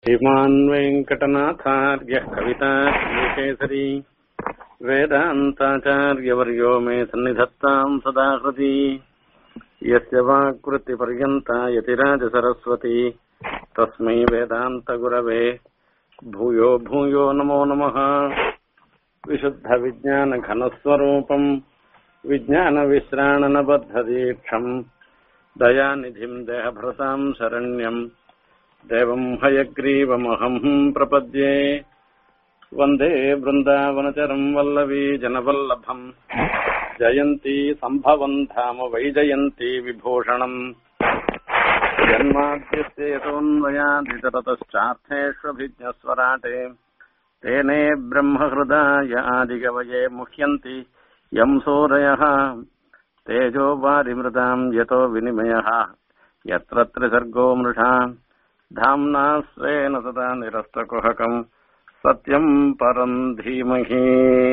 श्रीमान् वेङ्कटनाथार्यः कविताकेसरी वेदान्ताचार्यवर्यो मे सन्निधत्ताम् सदा हृदि यस्य वाक्कृतिपर्यन्ता यतिराजसरस्वती तस्मै वेदान्तगुरवे भूयो भूयो नमो नमः विशुद्धविज्ञानघनस्वरूपम् विज्ञानविश्राणनबद्धदीक्षम् दयानिधिम् देहभृताम् शरण्यम् देवम् हयग्रीवमहम् प्रपद्ये वन्दे वृन्दावनचरम् वल्लवी जनवल्लभम् जयन्ती सम्भवम् धाम वैजयन्ती विभूषणम् जन्माद्यस्येतोऽन्वयादितरतश्चार्थेष्वभिज्ञस्वराटे तेने ब्रह्महृदाय आदिगवये मुह्यन्ति यम् सूरयः तेजो वारिमृताम् यतो विनिमयः यत्र त्रिसर्गो मृषा धाम्ना स्वेन सदा निरस्तकुहकम् सत्यम् परम् धीमहि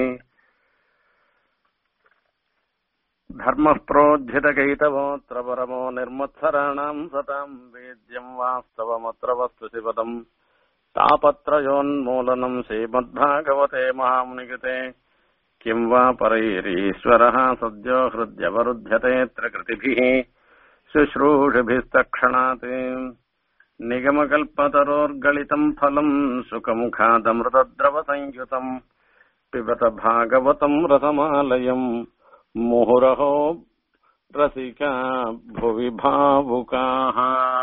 धर्मः प्रोज्झितकैतवोऽत्र परमो निर्मत्सराणाम् सताम् वेद्यम् वास्तवमत्र वस्तु शिवदम् तापत्रयोन्मूलनम् श्रीमद्भागवते महामुनिकृते किम् वा परैरीश्वरः सद्यो हृद्यवरुध्यतेऽत्र कृतिभिः शुश्रूषिभिस्तक्षणात् निगमकल्पतरोर्गलितम् फलम् सुखमुखादमृतद्रवसंयुतम् पिबत भागवतम् रसमालयम् मुहुरहो रसिका भुवि भावुकाः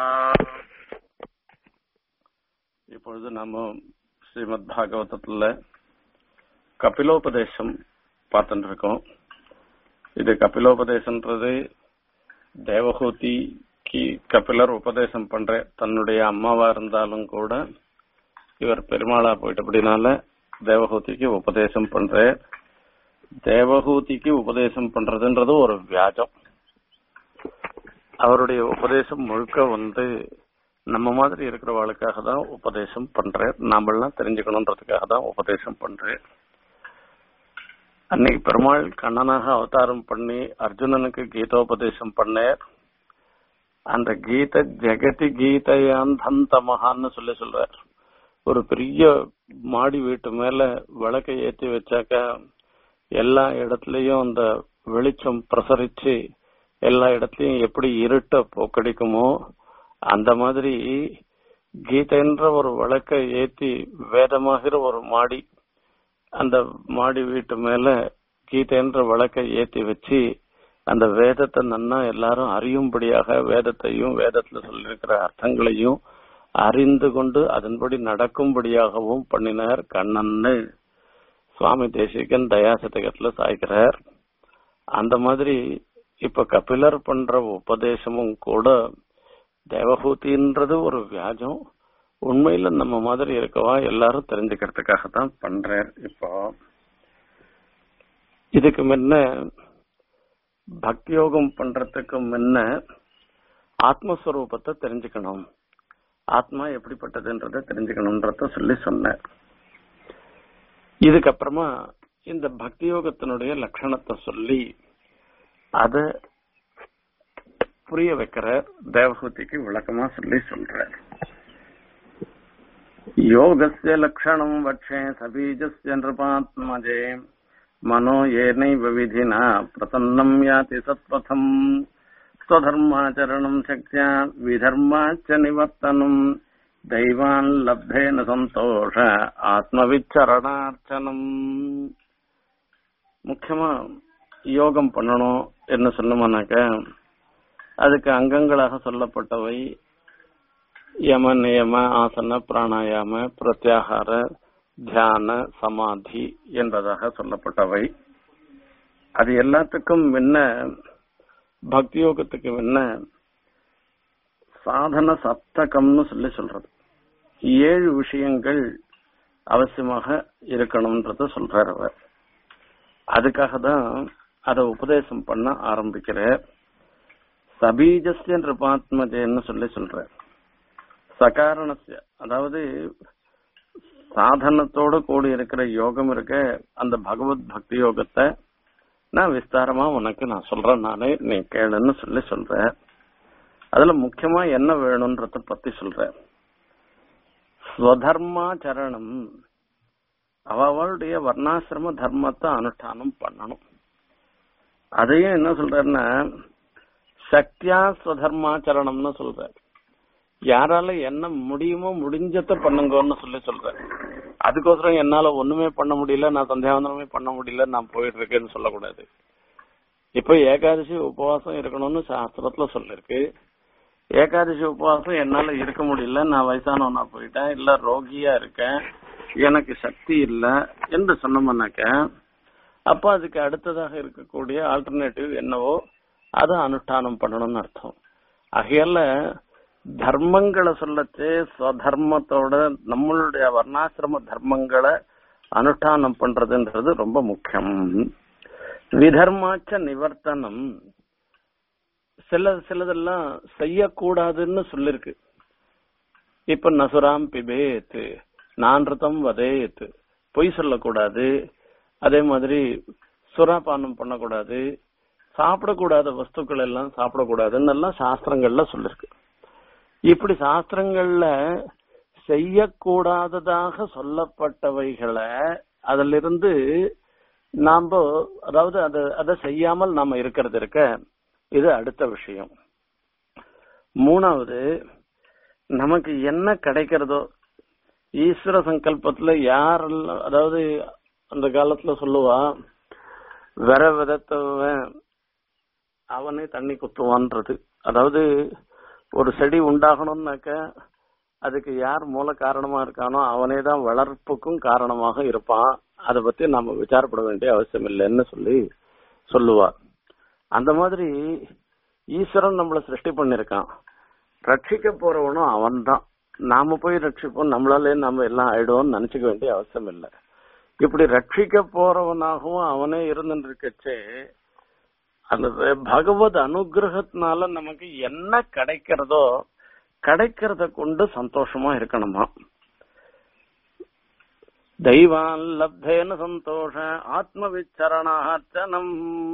இப்பொழுது நாம ஸ்ரீமத் பாகவதத்துல கபிலோபதேசம் பார்த்துட்டு இருக்கோம் இது கபிலோபதேசன்றது தேவகூதிக்கு கபிலர் உபதேசம் பண்ற தன்னுடைய அம்மாவா இருந்தாலும் கூட இவர் பெருமாளா போயிட்டபடினால தேவகூதிக்கு உபதேசம் பண்ற தேவகூதிக்கு உபதேசம் பண்றதுன்றது ஒரு வியாஜம் அவருடைய உபதேசம் முழுக்க வந்து நம்ம மாதிரி இருக்கிறவளுக்காக தான் உபதேசம் பண்றேன் நாமெல்லாம் தெரிஞ்சுக்கணுன்றதுக்காக தான் உபதேசம் பண்றேன் அன்னைக்கு பெருமாள் கண்ணனாக அவதாரம் பண்ணி அர்ஜுனனுக்கு கீதோபதேசம் பண்ணார் அந்த கீத ஜெகதி கீதையாந்தந்த மகான்னு சொல்லி சொல்றார் ஒரு பெரிய மாடி வீட்டு மேல விளக்கை ஏற்றி வச்சாக்கா எல்லா இடத்துலயும் அந்த வெளிச்சம் பிரசரிச்சு எல்லா இடத்துலயும் எப்படி இருட்ட போக்கடிக்குமோ அந்த மாதிரி கீதைன்ற ஒரு விளக்கை ஏத்தி வேதமாகிற ஒரு மாடி அந்த மாடி வீட்டு மேல கீதைன்ற விளக்கை ஏத்தி வச்சு அந்த வேதத்தை நன்னா எல்லாரும் அறியும்படியாக வேதத்தையும் வேதத்துல சொல்லியிருக்கிற அர்த்தங்களையும் அறிந்து கொண்டு அதன்படி நடக்கும்படியாகவும் பண்ணினார் கண்ணன்னு சுவாமி தேசிகன் தயாசதகத்துல சாய்க்கிறார் அந்த மாதிரி இப்ப கபிலர் பண்ற உபதேசமும் கூட தேவஹூதின்றது ஒரு வியாஜம் உண்மையில நம்ம மாதிரி இருக்கவா எல்லாரும் தெரிஞ்சுக்கிறதுக்காக தான் பண்றார் இப்போ இதுக்கு முன்ன பக்தியோகம் பண்றதுக்கு முன்ன ஆத்மஸ்வரூபத்தை தெரிஞ்சுக்கணும் ஆத்மா எப்படிப்பட்டதுன்றத தெரிஞ்சுக்கணும்ன்றத சொல்லி சொன்னார் இதுக்கப்புறமா இந்த பக்தி யோகத்தினுடைய லட்சணத்தை சொல்லி அத புரிய வைக்கிற தேவஹூதிக்கு விளக்கமா சொல்லி சொல்றார் யோகஸ்ய லக்ஷணம் வட்சே சபீஜஸ்ய நிருபாத்மஜே மனோ ஏனைவ விதினா பிரசன்னம் யாதி சத்பதம் ஸ்வதர்மாச்சரணம் சக்தியா விதர்மாச்ச நிவர்த்தனம் தெய்வான் லப்தேன சந்தோஷ ஆத்மவிச்சரணார்ச்சனம் முக்கியமா யோகம் பண்ணணும் என்ன சொன்னோம்னாக்க அதுக்கு அங்கங்களாக சொல்லப்பட்டவை யம நியம ஆசன பிராணாயாம பிரத்யாகார தியான சமாதி என்பதாக சொல்லப்பட்டவை அது எல்லாத்துக்கும் முன்ன பக்தி யோகத்துக்கு முன்ன சாதன சப்தகம்னு சொல்லி சொல்றது ஏழு விஷயங்கள் அவசியமாக இருக்கணும்ன்றத சொல்றார் அவர் அதுக்காக தான் அதை உபதேசம் பண்ண ஆரம்பிக்கிற சபீஜஸ்ய நிருபாத்மஜேன்னு சொல்லி சொல்ற சகாரணஸ்ய அதாவது சாதனத்தோட கூடி இருக்கிற யோகம் இருக்க அந்த பகவத் பக்தி யோகத்தை நான் விஸ்தாரமா உனக்கு நான் சொல்றேன் நானே நீ கேளுன்னு சொல்லி சொல்றேன் அதுல முக்கியமா என்ன வேணும்ன்றத பத்தி சொல்றேன் ஸ்வதர்மாச்சரணம் அவளுடைய வர்ணாசிரம தர்மத்தை அனுஷ்டானம் பண்ணணும் அதையும் என்ன சொல்றாருன்னா சக்தியா ஸ்வதர்மாச்சரணம்னு சொல்றாரு யாரால என்ன முடியுமோ முடிஞ்சத பண்ணுங்கன்னு சொல்லி சொல்றேன் அதுக்கோசரம் என்னால ஒண்ணுமே பண்ண முடியல நான் சந்தியாவந்தனமே பண்ண முடியல நான் போயிட்டு இருக்கேன்னு சொல்லக்கூடாது இப்ப ஏகாதசி உபவாசம் இருக்கணும்னு சாஸ்திரத்துல சொல்லிருக்கு ஏகாதசி உபவாசம் என்னால இருக்க முடியல நான் வயசானவனா போயிட்டேன் இல்ல ரோகியா இருக்கேன் எனக்கு சக்தி இல்ல என்று சொன்னோம்னாக்க அப்ப அதுக்கு அடுத்ததாக இருக்கக்கூடிய ஆல்டர்னேட்டிவ் என்னவோ அதை அனுஷ்டானம் பண்ணணும்னு அர்த்தம் ஆகையால தர்மங்களை சொல்லச்சு ஸ்வதர்மத்தோட நம்மளுடைய வர்ணாசிரம தர்மங்களை அனுஷ்டானம் பண்றதுன்றது ரொம்ப முக்கியம் விதர்மாச்ச நிவர்த்தனம் சில சிலதெல்லாம் செய்யக்கூடாதுன்னு சொல்லிருக்கு இப்ப நசுராம் பிபேத் நான்ரதம் வதேத் பொய் சொல்லக்கூடாது அதே மாதிரி சுராபானம் பண்ணக்கூடாது சாப்பிடக்கூடாத வஸ்துக்கள் எல்லாம் சாப்பிடக்கூடாதுன்னு எல்லாம் சாஸ்திரங்கள்ல சொல்லிருக்கு இப்படி சாஸ்திரங்கள்ல செய்யக்கூடாததாக சொல்லப்பட்டவைகளை அதிலிருந்து நாம அதாவது அதை அதை செய்யாமல் நாம இருக்கிறது இருக்க இது அடுத்த விஷயம் மூணாவது நமக்கு என்ன கிடைக்கிறதோ ஈஸ்வர சங்கல்பத்துல யாரெல்லாம் அதாவது அந்த காலத்துல சொல்லுவா விர விதத்தவன் அவனே தண்ணி குத்துவான்றது அதாவது ஒரு செடி உண்டாகணும்னாக்க அதுக்கு யார் மூல காரணமா இருக்கானோ அவனே தான் வளர்ப்புக்கும் காரணமாக இருப்பான் அதை பத்தி நாம விசாரப்பட வேண்டிய அவசியம் இல்லைன்னு சொல்லி சொல்லுவா அந்த மாதிரி ஈஸ்வரன் நம்மள சிருஷ்டி பண்ணிருக்கான் ரட்சிக்க போறவனும் அவன் தான் நாம போய் ரட்சிப்போம் நம்மளாலே நாம எல்லாம் ஆயிடுவோம்னு நினைச்சுக்க வேண்டிய அவசியம் இல்லை இப்படி ரட்சிக்க போறவனாகவும் அவனே இருந்துட்டு இருக்கச்சே அந்த பகவத் அனுகிரகத்தினால நமக்கு என்ன கிடைக்கிறதோ கிடைக்கிறத கொண்டு சந்தோஷமா இருக்கணுமா தெய்வான் லப்தேன சந்தோஷ ஆத்ம விச்சரணார்ச்சனம்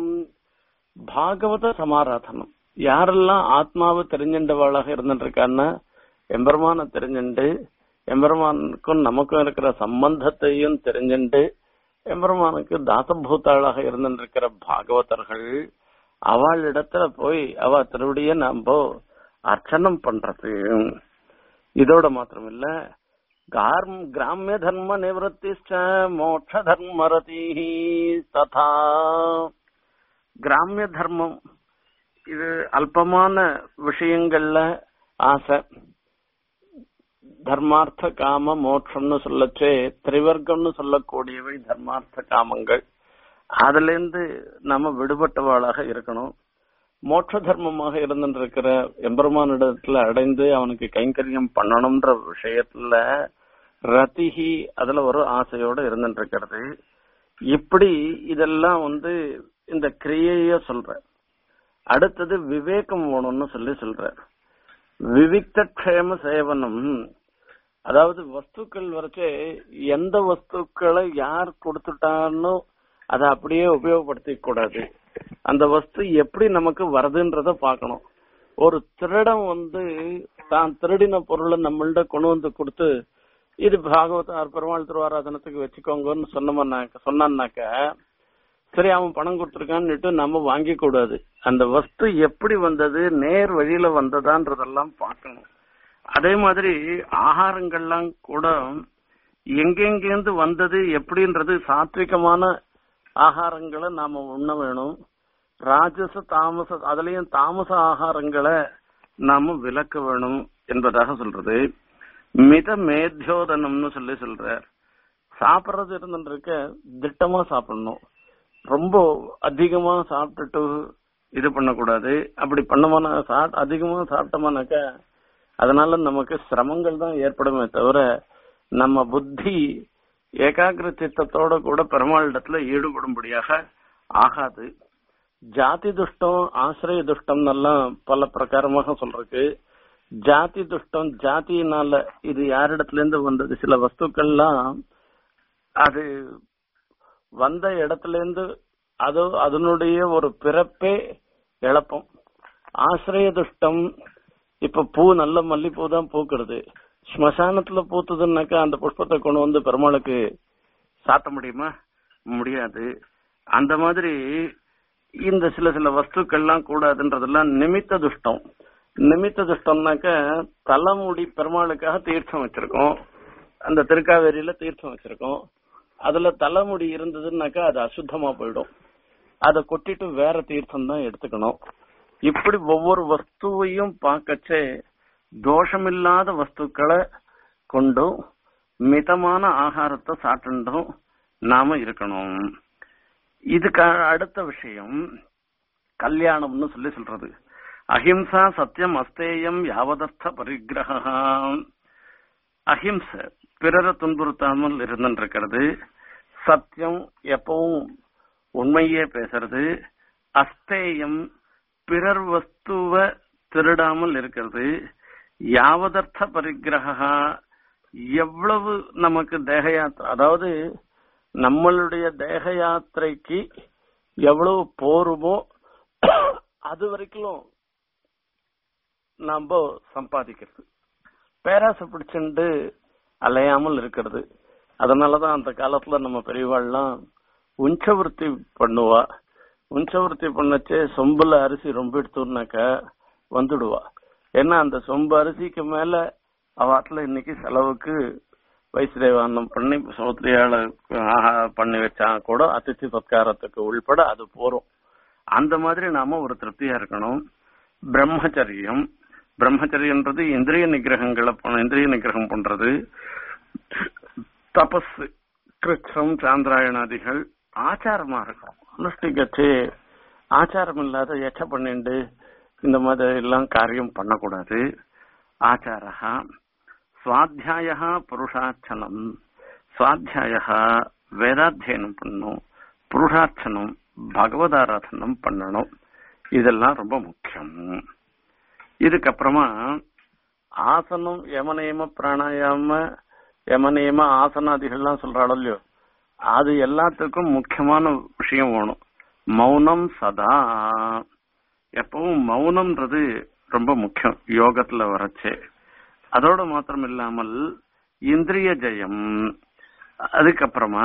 பாகவத சமாராதனம் யாரெல்லாம் ஆத்மாவை தெரிஞ்சின்றவாளாக இருந்துட்டு இருக்கான்னா எம்பெருமான தெரிஞ்சுண்டு எம்பெருமானுக்கும் நமக்கும் இருக்கிற சம்பந்தத்தையும் தெரிஞ்சுண்டு எம்பெருமானுக்கு தாசபூத்தாளாக இருந்துட்டு இருக்கிற பாகவதர்கள் அவள் இடத்துல போய் அவ திருவடிய நாம அர்ச்சனம் பண்றது இதோட மாத்திரம் இல்ல கிராமிய தர்ம நிவத்தி மோட்ச தர்மரதி ததா கிராமிய தர்மம் இது அல்பமான விஷயங்கள்ல ஆசை தர்மார்த்த காம மோட்சம்னு சொல்லச்சே திரிவர்க்கம்னு சொல்லக்கூடியவை தர்மார்த்த காமங்கள் அதுல இருந்து நம்ம விடுபட்டவாளாக இருக்கணும் மோட்ச தர்மமாக இருந்துருக்கிற எம்பெருமானிடத்துல அடைந்து அவனுக்கு கைங்கரியம் பண்ணணும்ன்ற விஷயத்துல ரத்திகி அதுல ஒரு ஆசையோட இருந்துட்டு இருக்கிறது இப்படி இதெல்லாம் வந்து இந்த கிரியைய சொல்ற அடுத்தது விவேகம் வேணும்னு சொல்லி சொல்ற விவிக்த க்ஷேம சேவனம் அதாவது வஸ்துக்கள் வரைச்சே எந்த வஸ்துக்களை யார் கொடுத்துட்டான்னு அதை அப்படியே உபயோகப்படுத்திக்க கூடாது அந்த வஸ்து எப்படி நமக்கு வருதுன்றத பார்க்கணும் ஒரு திருடம் வந்து தான் திருடின பொருளை நம்மள்ட கொண்டு வந்து கொடுத்து இது பாகவதார் பெருமாள் திருவாராதனத்துக்கு வச்சுக்கோங்கன்னு சொன்னோம்னாக்க சொன்னான்னாக்க சரி அவன் பணம் கொடுத்துருக்கான்னுட்டு நம்ம வாங்க கூடாது அந்த வஸ்து எப்படி வந்தது நேர் வழியில வந்ததான்றதெல்லாம் பார்க்கணும் அதே மாதிரி ஆகாரங்கள்லாம் கூட எங்கெங்கேருந்து வந்தது எப்படின்றது சாத்விகமான ஆகாரங்களை நாம உண்ண வேணும் ராஜச தாமச அதுலயும் தாமச ஆகாரங்களை நாம விலக்க வேணும் என்பதாக சொல்றது மித மேத்தியோதனம்னு சொல்லி சொல்ற சாப்பிடுறது இருந்துட்டு இருக்க திட்டமா சாப்பிடணும் ரொம்ப அதிகமா சாப்பிட்டுட்டு இது பண்ணக்கூடாது அப்படி பண்ணமான அதிகமா சாப்பிட்டோம்னாக்க அதனால நமக்கு சிரமங்கள் தான் ஏற்படுமே தவிர நம்ம புத்தி ஏகாகிர சித்தத்தோட கூட பெருமாளிடத்துல ஈடுபடும்படியாக ஆகாது ஜாதி துஷ்டம் ஆசிரிய துஷ்டம் எல்லாம் பல பிரகாரமாக சொல்றதுக்கு ஜாதி துஷ்டம் ஜாதியினால இது யாரிடத்துல இருந்து வந்தது சில வஸ்துக்கள்லாம் அது வந்த இடத்துல இருந்து அது அதனுடைய ஒரு பிறப்பே இழப்போம் ஆசிரிய துஷ்டம் இப்ப பூ நல்ல மல்லிப்பூ தான் பூக்கிறது ஸ்மசானத்துல பூத்துதுன்னாக்கா அந்த புஷ்பத்தை கொண்டு வந்து பெருமாளுக்கு சாத்த முடியுமா முடியாது அந்த மாதிரி இந்த சில சில வஸ்துக்கள்லாம் கூடாதுன்றதெல்லாம் நிமித்த துஷ்டம் நிமித்த துஷ்டம்னாக்க தலைமுடி பெருமாளுக்காக தீர்த்தம் வச்சிருக்கோம் அந்த திருக்காவேரியில தீர்த்தம் வச்சிருக்கோம் அதுல தலைமுடி இருந்ததுன்னாக்கா அது அசுத்தமா போயிடும் அதை கொட்டிட்டு வேற தீர்த்தம் தான் எடுத்துக்கணும் இப்படி ஒவ்வொரு வஸ்துவையும் பார்க்கச்சே தோஷமில்லாத வஸ்துக்களை கொண்டும் மிதமான ஆகாரத்தை சாப்பிட்டுண்டும் நாம இருக்கணும் இதுக்கு அடுத்த விஷயம் கல்யாணம்னு சொல்லி சொல்றது அஹிம்சா சத்தியம் அஸ்தேயம் யாவதர்த்த பரிகிரகம் அஹிம்ச பிறரை துன்புறுத்தாமல் இருந்துருக்கிறது சத்தியம் எப்பவும் உண்மையே பேசுறது அஸ்தேயம் பிறர் வஸ்துவ திருடாமல் இருக்கிறது யாவதர்த்த பரிகிரக எவ்வளவு நமக்கு தேக யாத்திரை அதாவது நம்மளுடைய தேக யாத்திரைக்கு எவ்வளவு போருமோ அது வரைக்கும் நாம சம்பாதிக்கிறது பேராசை பிடிச்சுண்டு அலையாமல் இருக்கிறது அதனாலதான் அந்த காலத்துல நம்ம பெரியவாள்லாம் உஞ்சவருத்தி பண்ணுவா உஞ்சவருத்தி பண்ணச்சே சொம்புல அரிசி ரொம்ப எடுத்தோம்னாக்கா வந்துடுவா ஏன்னா அந்த சொம்பு அரிசிக்கு மேல அவாத்துல இன்னைக்கு செலவுக்கு வைஸ்தேவானம் பண்ணி சௌத்ரியால ஆஹா பண்ணி வச்சா கூட அதிர்ச்சி சத்காரத்துக்கு உள்பட அது போறோம் அந்த மாதிரி நாம ஒரு திருப்தியா இருக்கணும் பிரம்மச்சரியம் பிரம்மச்சரியன்றது இந்திரிய நிகிரகங்களை இந்திரிய நிகிரகம் பண்றது தபஸ் கிருஷ்ணம் சாந்திராயணாதிகள் ஆச்சாரமா இருக்கும் அனுஷ்டிகச்சு ஆச்சாரம் இல்லாத எச்ச பண்ணிண்டு இந்த மாதிரி எல்லாம் காரியம் பண்ணக்கூடாது ஆச்சாரா சுவாத்தியாய புருஷார்ச்சனம் சுவாத்தியாய வேதாத்தியனம் பண்ணணும் புருஷார்ச்சனம் பகவதாராதனம் பண்ணணும் இதெல்லாம் ரொம்ப முக்கியம் இதுக்கப்புறமா ஆசனம் யமநேம பிராணாயாம யமநேம ஆசனாதிகள்லாம் சொல்றாளோ இல்லையோ அது எல்லாத்துக்கும் முக்கியமான விஷயம் வேணும் மௌனம் சதா எப்பவும் மௌனம்ன்றது ரொம்ப முக்கியம் யோகத்துல வரச்சே அதோட மாத்திரம் இல்லாமல் இந்திரிய ஜெயம் அதுக்கப்புறமா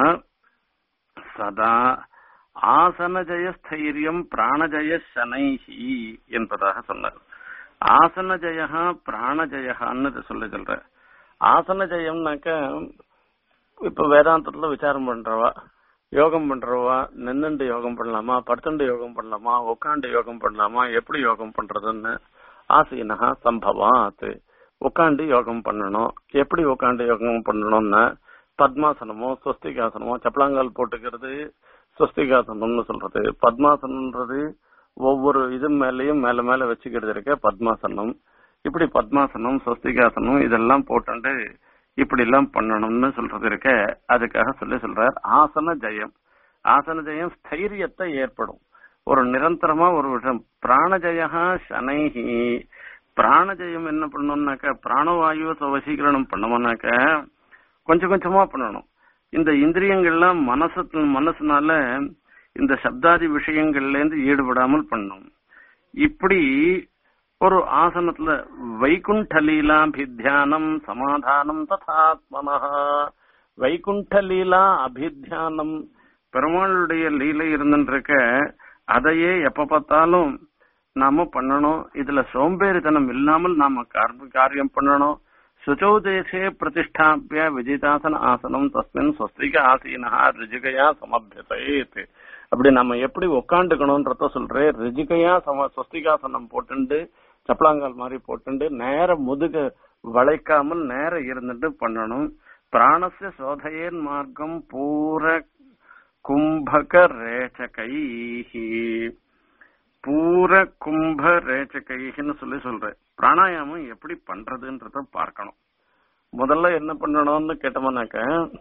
சதா ஆசன ஜெய ஸ்தைரியம் பிராணஜய சனைஹி என்பதாக சொன்னார் ஆசன ஜெயா பிராண ஜெயகான்னு சொல்லி சொல்ற ஆசன ஜெயம்னாக்க இப்ப வேதாந்தத்துல விசாரம் பண்றவா யோகம் பண்றவா நின்னுண்டு யோகம் பண்ணலாமா படுத்துண்டு யோகம் பண்ணலாமா உட்காந்து யோகம் பண்ணலாமா எப்படி யோகம் பண்றதுன்னு ஆசீனகா சம்பவாத் உட்காந்து யோகம் பண்ணணும் எப்படி உட்காந்து யோகம் பண்ணணும்னா பத்மாசனமோ ஸ்வஸ்திகாசனமோ சப்பலாங்கால் போட்டுக்கிறது ஸ்வஸ்திகாசனம்னு சொல்றது பத்மாசனம்ன்றது ஒவ்வொரு இது மேலயும் மேல மேல வச்சுக்கிறது இருக்க பத்மாசனம் இப்படி பத்மாசனம் ஸ்வஸ்திகாசனம் இதெல்லாம் போட்டுண்டு இப்படி எல்லாம் பண்ணணும்னு சொல்றது இருக்க அதுக்காக சொல்லி சொல்றார் ஆசன ஜெயம் ஆசன ஜெயம் ஸ்தைரியத்தை ஏற்படும் ஒரு நிரந்தரமா ஒரு விஷயம் பிராணஜயா சனைஹி பிராணஜெயம் என்ன பண்ணணும்னாக்க பிராணவாயுவை வசீகரணம் பண்ணோம்னாக்க கொஞ்சம் கொஞ்சமா பண்ணணும் இந்த இந்திரியங்கள்லாம் மனசு மனசுனால இந்த சப்தாதி விஷயங்கள்ல இருந்து ஈடுபடாமல் பண்ணும் இப்படி ஒரு ஆசனத்துல வைகுண்டலீலாபித்தியானம் சமாதானம் ததாத்மனா வைகுண்டலீலா அபித்தியானம் பெருமாளுடைய லீலை இருந்துருக்க அதையே எப்ப பார்த்தாலும் நாம பண்ணணும் இதுல சோம்பேறித்தனம் இல்லாமல் நாம காரியம் பண்ணணும் சுச்சௌ தேசே பிரதிஷ்டாபிய விஜிதாசன ஆசனம் தஸ்மின் ஸ்வஸ்திக ஆசீனா ரிஜிகையா சமபியசேத் அப்படி நம்ம எப்படி உக்காண்டுக்கணும்ன்றத சொல்றேன் ரிஜிகையா சம ஸ்வஸ்திகாசனம் போட்டுண்டு சப்பலாங்கால் மாதிரி போட்டுண்டு நேர முதுக வளைக்காமல் நேர இருந்துட்டு பண்ணணும் பிராணசிய சோதையேன் மார்க்கம் பூர கும்பக ரேச்சகைஹி பூர கும்ப ரேச்சகைன்னு சொல்லி சொல்றேன் பிராணாயாமம் எப்படி பண்றதுன்றத பார்க்கணும் முதல்ல என்ன பண்ணணும்னு கேட்டோம்னாக்க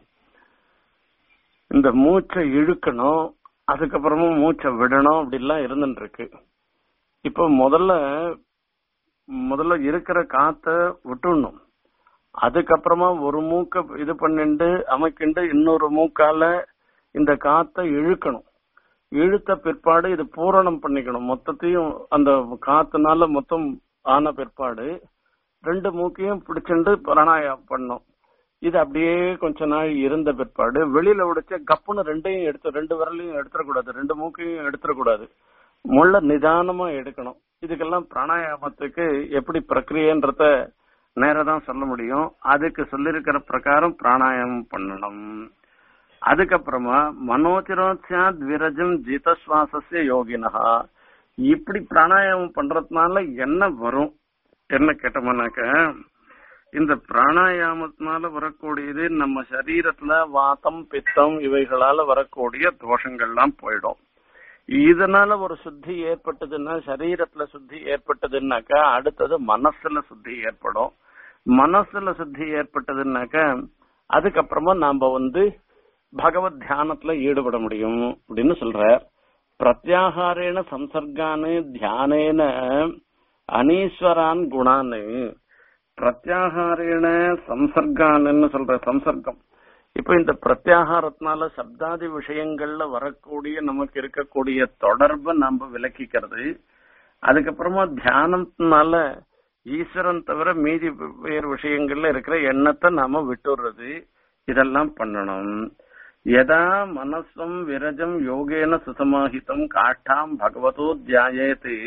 இந்த மூச்சை இழுக்கணும் அதுக்கப்புறமா மூச்சை விடணும் அப்படிலாம் இருந்துட்டு இருக்கு இப்போ முதல்ல முதல்ல இருக்கிற காத்த விட்டுடணும் அதுக்கப்புறமா ஒரு மூக்க இது பண்ணிண்டு அமைக்கிண்டு இன்னொரு மூக்கால இந்த காத்த இழுக்கணும் இழுத்த பிற்பாடு இது பூரணம் பண்ணிக்கணும் மொத்தத்தையும் அந்த காத்துனால மொத்தம் ஆன பிற்பாடு ரெண்டு மூக்கையும் பிடிச்சிட்டு பிராணாயாமம் பண்ணும் இது அப்படியே கொஞ்ச நாள் இருந்த பிற்பாடு வெளியில விடுச்ச கப்புன்னு ரெண்டையும் எடுத்து ரெண்டு விரலையும் எடுத்துடக்கூடாது ரெண்டு மூக்கையும் எடுத்துடக்கூடாது முள்ள நிதானமா எடுக்கணும் இதுக்கெல்லாம் பிராணாயாமத்துக்கு எப்படி பிரக்கிரியன்றத நேரதான் சொல்ல முடியும் அதுக்கு சொல்லிருக்கிற பிரகாரம் பிராணாயாமம் பண்ணணும் அதுக்கப்புறமா மனோச்சிரோத்யாத் விரஜம் ஜீதஸ்வாசஸ்ய யோகினஹா இப்படி பிராணாயாமம் பண்றதுனால என்ன வரும் என்ன கேட்டோம்னாக்க இந்த பிராணாயாமத்தினால வரக்கூடியது நம்ம சரீரத்துல வாத்தம் பித்தம் இவைகளால வரக்கூடிய தோஷங்கள்லாம் போயிடும் இதனால ஒரு சுத்தி ஏற்பட்டதுன்னா சரீரத்துல சுத்தி ஏற்பட்டதுன்னாக்கா அடுத்தது மனசுல சுத்தி ஏற்படும் மனசுல சுத்தி ஏற்பட்டதுன்னாக்கா அதுக்கப்புறமா நாம வந்து பகவத் தியானத்துல ஈடுபட முடியும் அப்படின்னு சொல்ற பிரத்யாகாரேன சம்சர்கானு தியானேன அனீஸ்வரான் குணான்னு பிரத்யாகாரேன சம்சர்கான்னு சொல்ற சம்சர்க்கம் இப்ப இந்த பிரத்யாகாரத்தினால சப்தாதி விஷயங்கள்ல வரக்கூடிய நமக்கு இருக்கக்கூடிய தொடர்பை நம்ம விலக்கிக்கிறது அதுக்கப்புறமா தியானத்தினால ஈஸ்வரன் தவிர மீதி வேறு விஷயங்கள்ல இருக்கிற எண்ணத்தை நாம விட்டுடுறது இதெல்லாம் பண்ணணும் யதா மனசம் விரஜம் யோகேன சுசமாஹிதம் காஷ்டாம் பகவதோ தியாயேத்து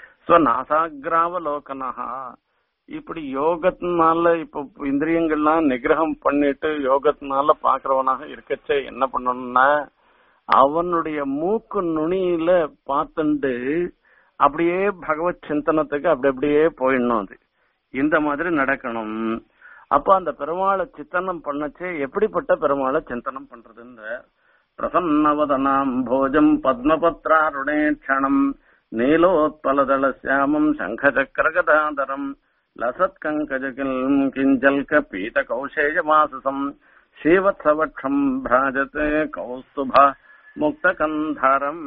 ஸ்வநாசாகிராவலோகனஹா இப்படி யோகத்தினால இப்ப இந்திரியங்கள்லாம் நிகிரகம் பண்ணிட்டு யோகத்தினால பாக்குறவனாக இருக்கச்சே என்ன பண்ணணும்னா அவனுடைய மூக்கு நுனியில பார்த்துண்டு அப்படியே பகவத் சிந்தனத்துக்கு அப்படி அப்படியே போயிடணும் அது இந்த மாதிரி நடக்கணும் அப்ப அந்த பெருமாளை சித்தனம் பண்ணச்சே எப்படிப்பட்ட பெருமாளை சிந்தனம் பண்றதுன்ற பிரசன்னவதனாம் போஜம் பத்மபத்ராருணே க்ஷணம் நீலோத்பலதள சியாமம் சங்கச்சக்கரகதாதரம் லசத்கங்கஜகில் கிஞ்சல்க பீத கௌசேயமாசசம் ஸ்ரீவத்சவட்சம் பிராஜத் கௌஸ்துப முக்தகந்தாரம்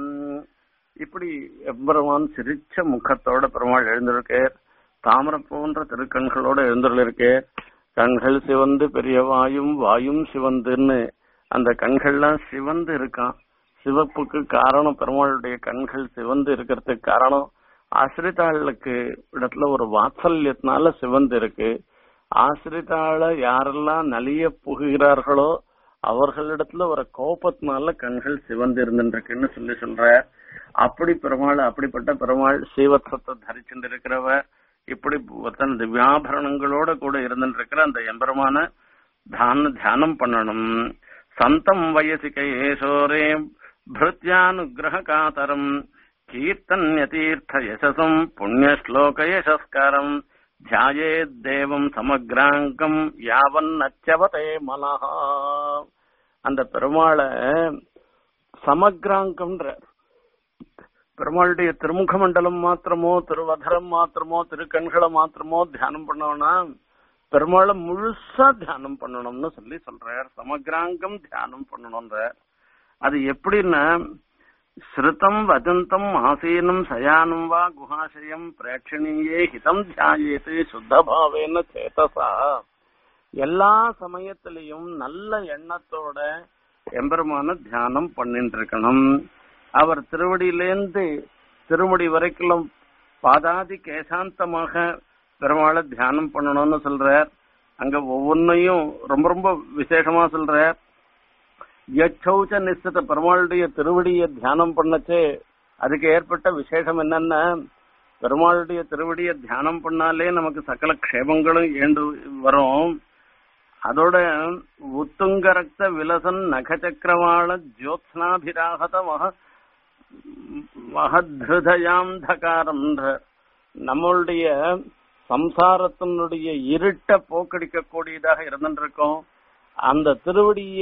இப்படி எம்பெருமான் சிரிச்ச முகத்தோட பெருமாள் எழுந்திருக்கார் தாமரை போன்ற திருக்கண்களோட எழுந்திருக்கேர் கண்கள் சிவந்து பெரிய வாயும் வாயும் சிவந்துன்னு அந்த கண்கள்லாம் சிவந்து இருக்கான் சிவப்புக்கு காரணம் பெருமாளுடைய கண்கள் சிவந்து இருக்கிறதுக்கு காரணம் ஆசிரிதாளுக்கு இடத்துல ஒரு வாத்சல்யத்தினால சிவந்து இருக்கு ஆசிரிதாள யாரெல்லாம் நலிய புகுகிறார்களோ அவர்களிடத்துல ஒரு கோபத்தினால கண்கள் சிவந்து இருந்துருக்குன்னு சொல்லி சொல்ற அப்படி பெருமாள் அப்படிப்பட்ட பெருமாள் சீவத்சத்தை தரிச்சுட்டு இருக்கிறவ இப்படி தன் திவ்யாபரணங்களோட கூட இருந்துருக்கிற அந்த எம்பெருமான தான தியானம் பண்ணணும் சந்தம் வயசி கையேசோரே பிருத்யானுகிரக காதரம் கீர்த்தன்ய தீர்த்த யசசம் புண்ணிய ஸ்லோக யசஸ்கரம் தியாயேத்தேவம் சமக்ராங்கம் யாவன் நச்சவதே மனஹா அந்த பெருமாளை சமக்ராங்கம்ன்ற பெருமாளுடைய திருமுக மண்டலம் மாத்திரமோ திருவதரம் மாத்திரமோ திருக்கண்களை மாத்திரமோ தியானம் பண்ணோம்னா பெருமாளை முழுசா தியானம் பண்ணணும்னு சொல்லி சொல்றார் சமக்ராங்கம் தியானம் பண்ணணும்ன்ற அது எப்படின்னா ஸ்ருதம் வதந்தம் ஆசீனம் சயானம் வா குஹாசயம் பிரேட்சணியே ஹிதம் தியாயேது சுத்தபாவேன சேதசா எல்லா சமயத்திலையும் நல்ல எண்ணத்தோட எம்பெருமான தியானம் பண்ணிட்டு இருக்கணும் அவர் திருவடியிலேந்து திருமுடி வரைக்கும் பாதாதி கேசாந்தமாக பெருமாளை தியானம் பண்ணணும்னு சொல்றார் அங்க ஒவ்வொன்னையும் ரொம்ப ரொம்ப விசேஷமா சொல்றார் யச்சௌச்ச நிச்சத பெருமாளுடைய திருவடியை தியானம் பண்ணச்சே அதுக்கு ஏற்பட்ட விசேஷம் என்னன்னா பெருமாளுடைய திருவடியை தியானம் பண்ணாலே நமக்கு சகல க்ஷேமங்களும் ஏண்டு வரும் அதோட உத்துங்க ரக்த விலசன் நகச்சக்கரவாள ஜோத்ஸ்னாபிராகத மக மகத்ருதயாந்தகாரம் நம்மளுடைய சம்சாரத்தினுடைய இருட்ட போக்கடிக்க கூடியதாக இருந்துருக்கோம் அந்த திருவடிய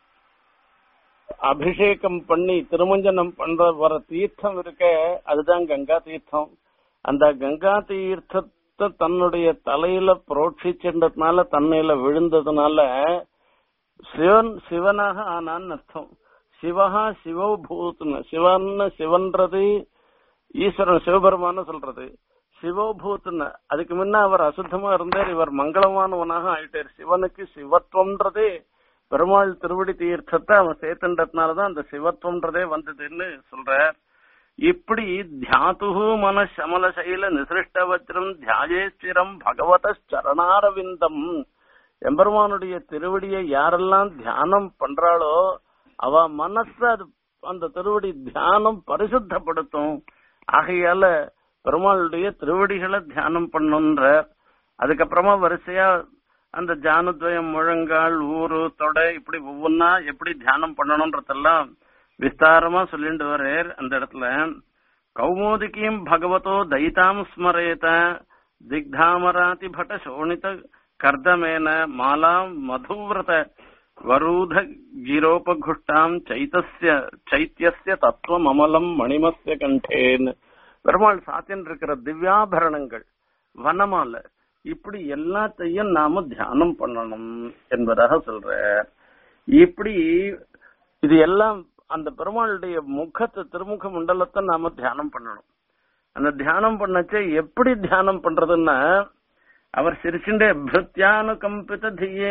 அபிஷேகம் பண்ணி திருமஞ்சனம் பண்ற வர தீர்த்தம் இருக்க அதுதான் கங்கா தீர்த்தம் அந்த கங்கா தீர்த்தத்தை தன்னுடைய தலையில புரோட்சிச்சதுனால தன்னையில விழுந்ததுனால சிவன் சிவனாக ஆனான்னு அர்த்தம் சிவஹா சிவபூத்னு சிவன் சிவன்றது ஈஸ்வரன் சிவபெருமான்னு சொல்றது சிவபூத்னு அதுக்கு முன்ன அவர் அசுத்தமா இருந்தார் இவர் மங்களமானவனாக ஆயிட்டார் சிவனுக்கு சிவத்துவம்ன்றதே பெருமாள் திருவடி தீர்த்தத்தை அவன் சேர்த்துன்றதுனாலதான் அந்த சிவத்துவம்ன்றதே வந்ததுன்னு சொல்றார் இப்படி தியாத்து மன சமல சைல நிசிருஷ்ட வஜ்ரம் தியாயே ஸ்திரம் பகவத சரணாரவிந்தம் எம்பெருமானுடைய திருவடியை யாரெல்லாம் தியானம் பண்றாளோ அவ மனச அது அந்த திருவடி தியானம் பரிசுத்தப்படுத்தும் ஆகையால பெருமாளுடைய திருவடிகளை தியானம் பண்ணுன்ற அதுக்கப்புறமா வரிசையா அந்த ஜானுத்வயம் முழங்கால் ஊரு தொடை இப்படி ஒவ்வொன்னா எப்படி தியானம் பண்ணணும்ன்றதெல்லாம் விஸ்தாரமா சொல்லிட்டு வர்றார் அந்த இடத்துல கௌமோதிகியும் பகவதோ தைதாம் ஸ்மரேத திக்தாமராதி பட சோணித கர்தமேன மாலாம் மதுவிரத வரூத கிரோபகுஷ்டாம் சைத்தஸ்ய சைத்தியஸ்ய தத்துவம் அமலம் மணிமஸ்ய கண்டேன் பெருமாள் சாத்தின் இருக்கிற திவ்யாபரணங்கள் வனமால இப்படி எல்லாத்தையும் நாம தியானம் பண்ணணும் என்பதாக சொல்ற இப்படி இது எல்லாம் அந்த பெருமாளுடைய முகத்தை திருமுக மண்டலத்தை நாம தியானம் பண்ணணும் அந்த தியானம் பண்ணச்சே எப்படி தியானம் பண்றதுன்னா அவர் சிரிச்சுண்டே பிருத்தியானுகம்பித தியே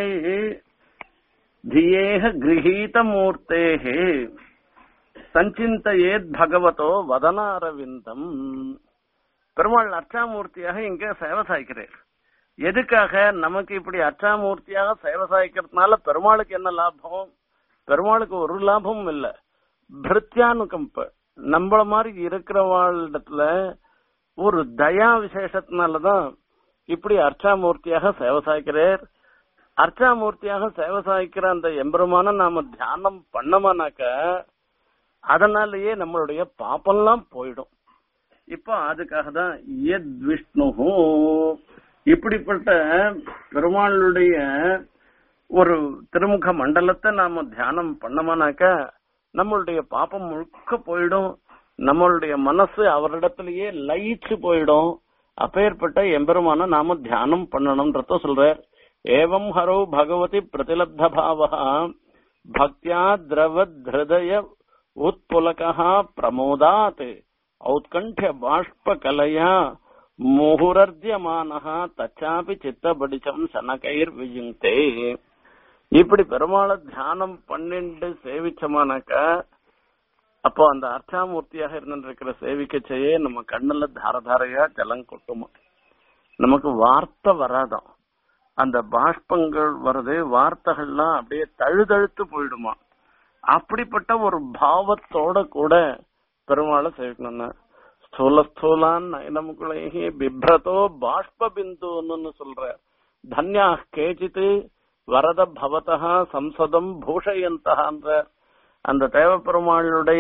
தியேக கிரகீத மூர்த்தேகே சஞ்சிந்தையேத் பகவதோ வதனாரவிந்தம் பெருமாள் அர்ச்சாமூர்த்தியாக இங்க சேவை சாய்க்கிறார் எதுக்காக நமக்கு இப்படி அர்ச்சாமூர்த்தியாக சேவை சாய்க்கிறதுனால பெருமாளுக்கு என்ன லாபம் பெருமாளுக்கு ஒரு லாபமும் இல்ல பிருத்தியானுகம்ப நம்மள மாதிரி இருக்கிறவாளிடத்துல ஒரு தயா விசேஷத்தினாலதான் இப்படி அர்ச்சாமூர்த்தியாக சேவை சாய்க்கிறார் அர்ச்சாமூர்த்தியாக சேவை சாய்க்கிற அந்த எம்பெருமான நாம தியானம் பண்ணமானாக்க அதனாலேயே நம்மளுடைய பாப்பெல்லாம் போயிடும் இப்போ அதுக்காக தான் எத் விஷ்ணு இப்படிப்பட்ட பெருமாளுடைய ஒரு திருமுக மண்டலத்தை நாம தியானம் பண்ணமானாக்க நம்மளுடைய பாப்பம் முழுக்க போயிடும் நம்மளுடைய மனசு அவரிடத்திலேயே லயிச்சு போயிடும் அப்பேற்பட்ட எம்பெருமான நாம தியானம் பண்ணணும்ன்றத சொல்றார் ஏவம் ஹரோ பகவதி பிரதிலப்த பாவா பக்தியா திரவத் ஹிருதய உத்புலகா பிரமோதாத் ஔத்கண்ഠ்ய பாஷ்ப கலையா முகுரர்ஜியமானஹ தச்சாபி சித்தபடிச்சம் சனகைர் விஜுங்தே இப்படி பெருமாளை தியானம் பண்ணிண்டு சேவிச்சமானாக்கா அப்போ அந்த அர்ச்சாமூர்த்தியாக இருந்திருக்கிற சேவிக்கச்சையே நம்ம கண்ணுல தாரதாரையா ஜலம் கொட்டுமா நமக்கு வார்த்தை வராதாம் அந்த பாஷ்பங்கள் வருது வார்த்தைகள்லாம் அப்படியே தழுதழுத்து போயிடுமா அப்படிப்பட்ட ஒரு பாவத்தோட கூட பெருமாளை சேவிக்கணும்னா ஸ்தூல ஸ்தூலான் நயனமுகுலைஹி பிப்ரதோ பாஷ்ப பிந்துன்னு சொல்ற தன்யா கேச்சித்து வரத பவதா சம்சதம் பூஷயந்தன்ற அந்த தேவப்பெருமாளுடைய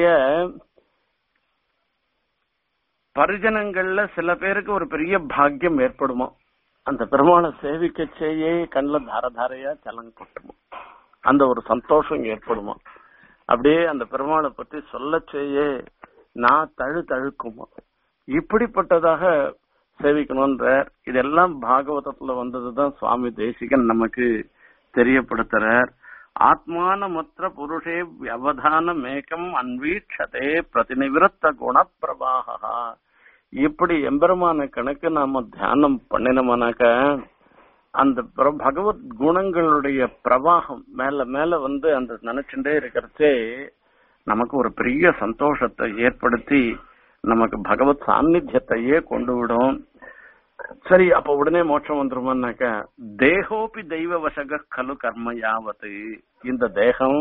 பரிஜனங்கள்ல சில பேருக்கு ஒரு பெரிய பாக்கியம் ஏற்படுமோ அந்த பெருமாளை சேவிக்கச்சேயே கண்ணில் தாரதாரையா ஜலம் கொட்டுமோ அந்த ஒரு சந்தோஷம் ஏற்படுமா அப்படியே அந்த பெருமாளை பத்தி சொல்லச்சேயே நான் தழு தழுக்குமா இப்படிப்பட்டதாக சேவிக்கணும்ன்ற இதெல்லாம் பாகவதத்துல வந்ததுதான் சுவாமி தேசிகன் நமக்கு தெரியப்படுத்துறார் ஆத்மானமற்ற புருஷே வியவதான மேகம் அன்வீட்சதே பிரதிநிவிருத்த குணப்பிரவாகா இப்படி எம்பெருமான கணக்கு நாம தியானம் பண்ணினோம்னாக்க அந்த பிர- பகவத் குணங்களுடைய பிரவாகம் மேல மேல வந்து அந்த நினைச்சுட்டே இருக்கிறச்சே நமக்கு ஒரு பெரிய சந்தோஷத்தை ஏற்படுத்தி நமக்கு பகவத் சாநித்தியத்தையே கொண்டு விடும் சரி அப்ப உடனே மோட்சம் வந்துருமான்னாக்க தேகோபி தெய்வ வசக கலு கர்ம யாவத்து இந்த தேகம்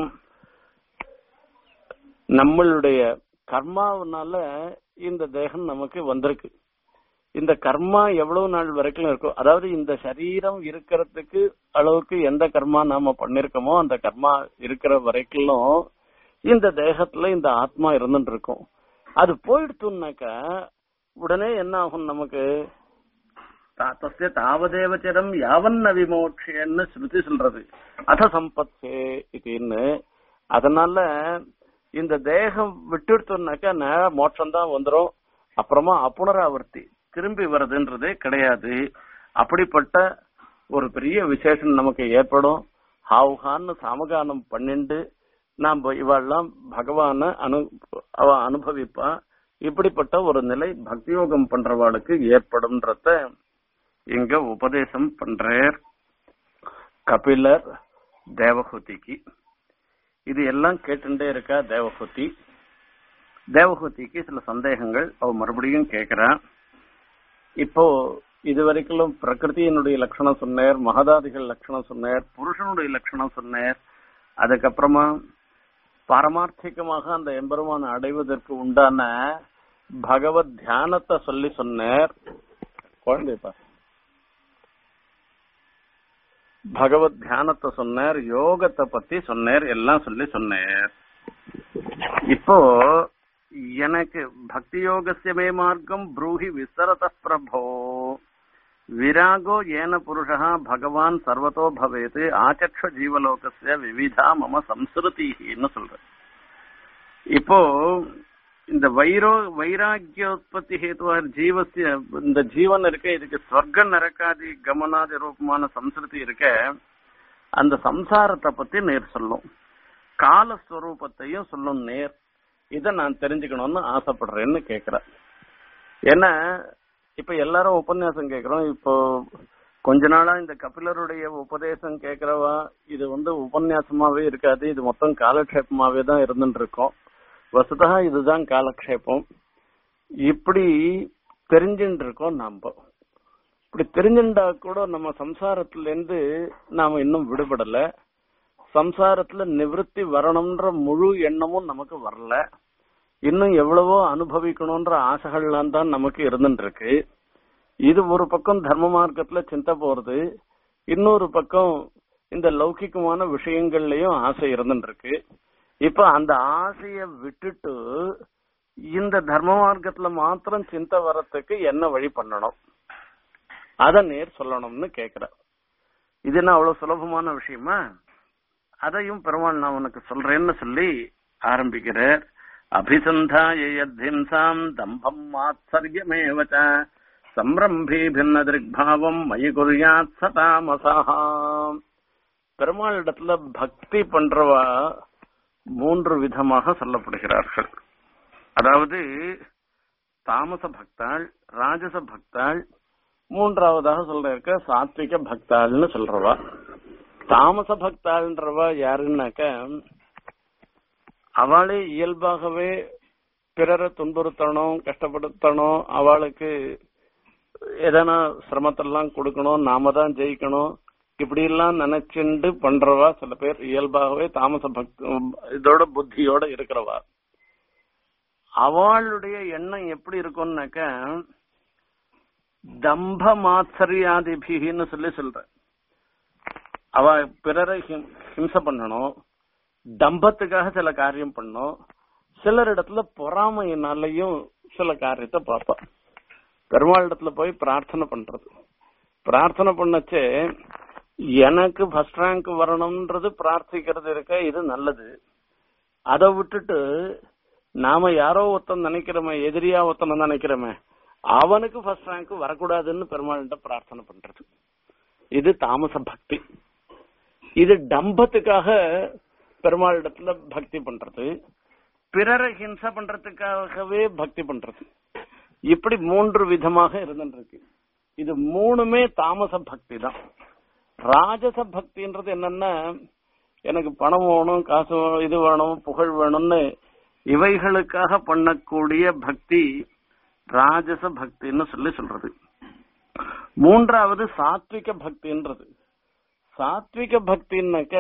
நம்மளுடைய கர்மாவனால இந்த தேகம் நமக்கு வந்திருக்கு இந்த கர்மா எவ்வளவு நாள் வரைக்கும் இருக்கும் அதாவது இந்த சரீரம் இருக்கிறதுக்கு அளவுக்கு எந்த கர்மா நாம பண்ணிருக்கோமோ அந்த கர்மா இருக்கிற வரைக்கும் இந்த தேகத்துல இந்த ஆத்மா இருந்துட்டு இருக்கும் அது போயிடுத்துனாக்கா உடனே என்ன ஆகும் நமக்கு தா- தஸ்ய தாவதேவச்சரம் யாவன்ன விமோட்சேன்னு ஸ்ருதி சொல்றது அத சம்பத்தே இதுன்னு அதனால இந்த தேகம் விட்டுடுத்தோம்னாக்கா நேரா மோட்சம் தான் வந்துரும் அப்புறமா அப்புனராவர்த்தி திரும்பி வர்றதுன்றதே கிடையாது அப்படிப்பட்ட ஒரு பெரிய விசேஷம் நமக்கு ஏற்படும் ஹாவுகான்னு சாமகானம் பண்ணிண்டு நாம் இவெல்லாம் பகவான அனு அவ அனுபவிப்பா இப்படிப்பட்ட ஒரு நிலை பக்தியோகம் பண்றவாளுக்கு ஏற்படும்ன்றத இங்க உபதேசம் பண்றார் கபிலர் தேவஹூதிக்கு இது எல்லாம் கேட்டுட்டே இருக்கா தேவஹூதி தேவஹூதிக்கு சில சந்தேகங்கள் அவ மறுபடியும் கேக்குறான் இப்போ இதுவரைக்கும் பிரகிருதியினுடைய லட்சணம் சொன்னார் மகதாதிகள் லட்சணம் சொன்னார் புருஷனுடைய லட்சணம் சொன்னார் அதுக்கப்புறமா பாரமார்த்திகமாக அந்த எம்பெருமானை அடைவதற்கு உண்டான பகவத் தியானத்தை சொல்லி சொன்னார் குழந்தைப்பா பகவத் தியானத்தை சொன்னார் யோகத்தை பத்தி சொன்னார் எல்லாம் சொல்லி சொன்னார் இப்போ எனக்கு பக்தி யோகசியமே மார்க்கம் ப்ரூஹி விசரத பிரபோ விராகோ ஏன புருஷா பகவான் சர்வதோ பவேத் ஆச்சக்ஷ ஜீவலோகசிய விவிதா மம சம்ஸ்ருதின்னு சொல்ற இப்போ இந்த வைரோ வைராக்கியோத்பத்தி ஹேத்துவா ஜீவசிய இந்த ஜீவன் இருக்க இதுக்கு ஸ்வர்க்க நரக்காதி கமனாதி ரூபமான சம்ஸ்ருதி இருக்க அந்த சம்சாரத்தை பத்தி நேர் சொல்லும் காலஸ்வரூபத்தையும் சொல்லும் நேர் இத நான் தெரிஞ்சுக்கணும்னு ஆசைப்படுறேன்னு கேக்குறேன் ஏன்னா இப்ப எல்லாரும் உபன்யாசம் கேக்குறோம் இப்போ கொஞ்ச நாளா இந்த கபிலருடைய உபதேசம் கேக்குறவா இது வந்து உபன்யாசமாவே இருக்காது இது மொத்தம் காலக்ஷேபமாவே தான் இருந்துட்டு இருக்கோம் வசுதா இதுதான் காலக்ஷேபம் இப்படி தெரிஞ்சுட்டு இருக்கோம் நாம இப்படி தெரிஞ்சுட்டா கூட நம்ம சம்சாரத்துல இருந்து நாம இன்னும் விடுபடல சம்சாரத்துல நிவிருத்தி வரணும்ன்ற முழு எண்ணமும் நமக்கு வரல இன்னும் எவ்வளவோ அனுபவிக்கணும்ன்ற ஆசைகள்லாம் தான் நமக்கு இருந்துட்டு இருக்கு இது ஒரு பக்கம் தர்ம மார்க்கத்துல சிந்தை போறது இன்னொரு பக்கம் இந்த லௌகிகமான விஷயங்கள்லயும் ஆசை இருந்துட்டு இருக்கு இப்ப அந்த ஆசைய விட்டுட்டு இந்த தர்ம மார்க்கத்துல மாத்திரம் சிந்தை வரத்துக்கு என்ன வழி பண்ணணும் அத நேர் சொல்லணும்னு கேக்குற இது என்ன அவ்வளவு சுலபமான விஷயமா அதையும் பெருமாள் நான் உனக்கு சொல்றேன்னு சொல்லி ஆரம்பிக்கிறார் அபிசந்தாயத்ஹிம்சாம் தம்பம் மாத்சரியமேவச்ச சம்ரம்பி பின்ன திருக்பாவம் மயி குறியாத் சதாமசா பெருமாளிடத்துல பக்தி பண்றவா மூன்று விதமாக சொல்லப்படுகிறார்கள் அதாவது தாமச பக்தாள் ராஜச பக்தாள் மூன்றாவதாக சொல்ற இருக்க சாத்விக பக்தாள்னு சொல்றவா தாமச பக்தாள்ன்றவா யாருன்னாக்க அவளே இயல்பாகவே பிறரை துன்புறுத்தணும் கஷ்டப்படுத்தணும் அவளுக்கு எதனா சிரமத்தெல்லாம் கொடுக்கணும் நாம தான் ஜெயிக்கணும் இப்படி எல்லாம் நினைச்சுண்டு பண்றவா சில பேர் இயல்பாகவே தாமச பக்த இதோட புத்தியோட இருக்கிறவா அவளுடைய எண்ணம் எப்படி இருக்கும்னாக்க தம்ப மாத்சரியாதிபிகின்னு சொல்லி சொல்ற அவ பிறரை ஹிம்- ஹிம்சை பண்ணணும் தம்பத்துக்காக சில காரியம் பண்ணும் சிலர் இடத்துல பொறாமையினாலையும் சில காரியத்தை பார்ப்பா பெருமாள் இடத்துல போய் பிரார்த்தனை பண்றது பிரார்த்தனை பண்ணச்சே எனக்கு ஃபர்ஸ்ட் ரேங்க் வரணும்ன்றது பிரார்த்திக்கிறது இருக்க இது நல்லது அதை விட்டுட்டு நாம யாரோ ஒருத்தன் நினைக்கிறோமே எதிரியா ஒருத்தனை நினைக்கிறோமே அவனுக்கு ஃபர்ஸ்ட் ரேங்க் வரக்கூடாதுன்னு பெருமாள்கிட்ட பிரார்த்தனை பண்றது இது தாமச பக்தி இது டம்பத்துக்காக பெருமாளிடத்துல பக்தி பண்றது பிறரை ஹிம்சை பண்றதுக்காகவே பக்தி பண்றது இப்படி மூன்று விதமாக இருந்துருக்கு இது மூணுமே தாமச பக்தி தான் ராஜச பக்தின்றது என்னன்னா எனக்கு பணம் வேணும் காசு வேணும், இது வேணும் புகழ் வேணும்னு இவைகளுக்காக பண்ணக்கூடிய பக்தி ராஜச பக்தின்னு சொல்லி சொல்றது மூன்றாவது சாத்விக பக்தின்றது சாத்விக பக்தின்னாக்க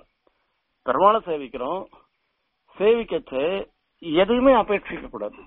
பெருமாளை சேவிக்கிறோம் சேவிக்கச்சு எதையுமே அபேட்சிக்க கூடாது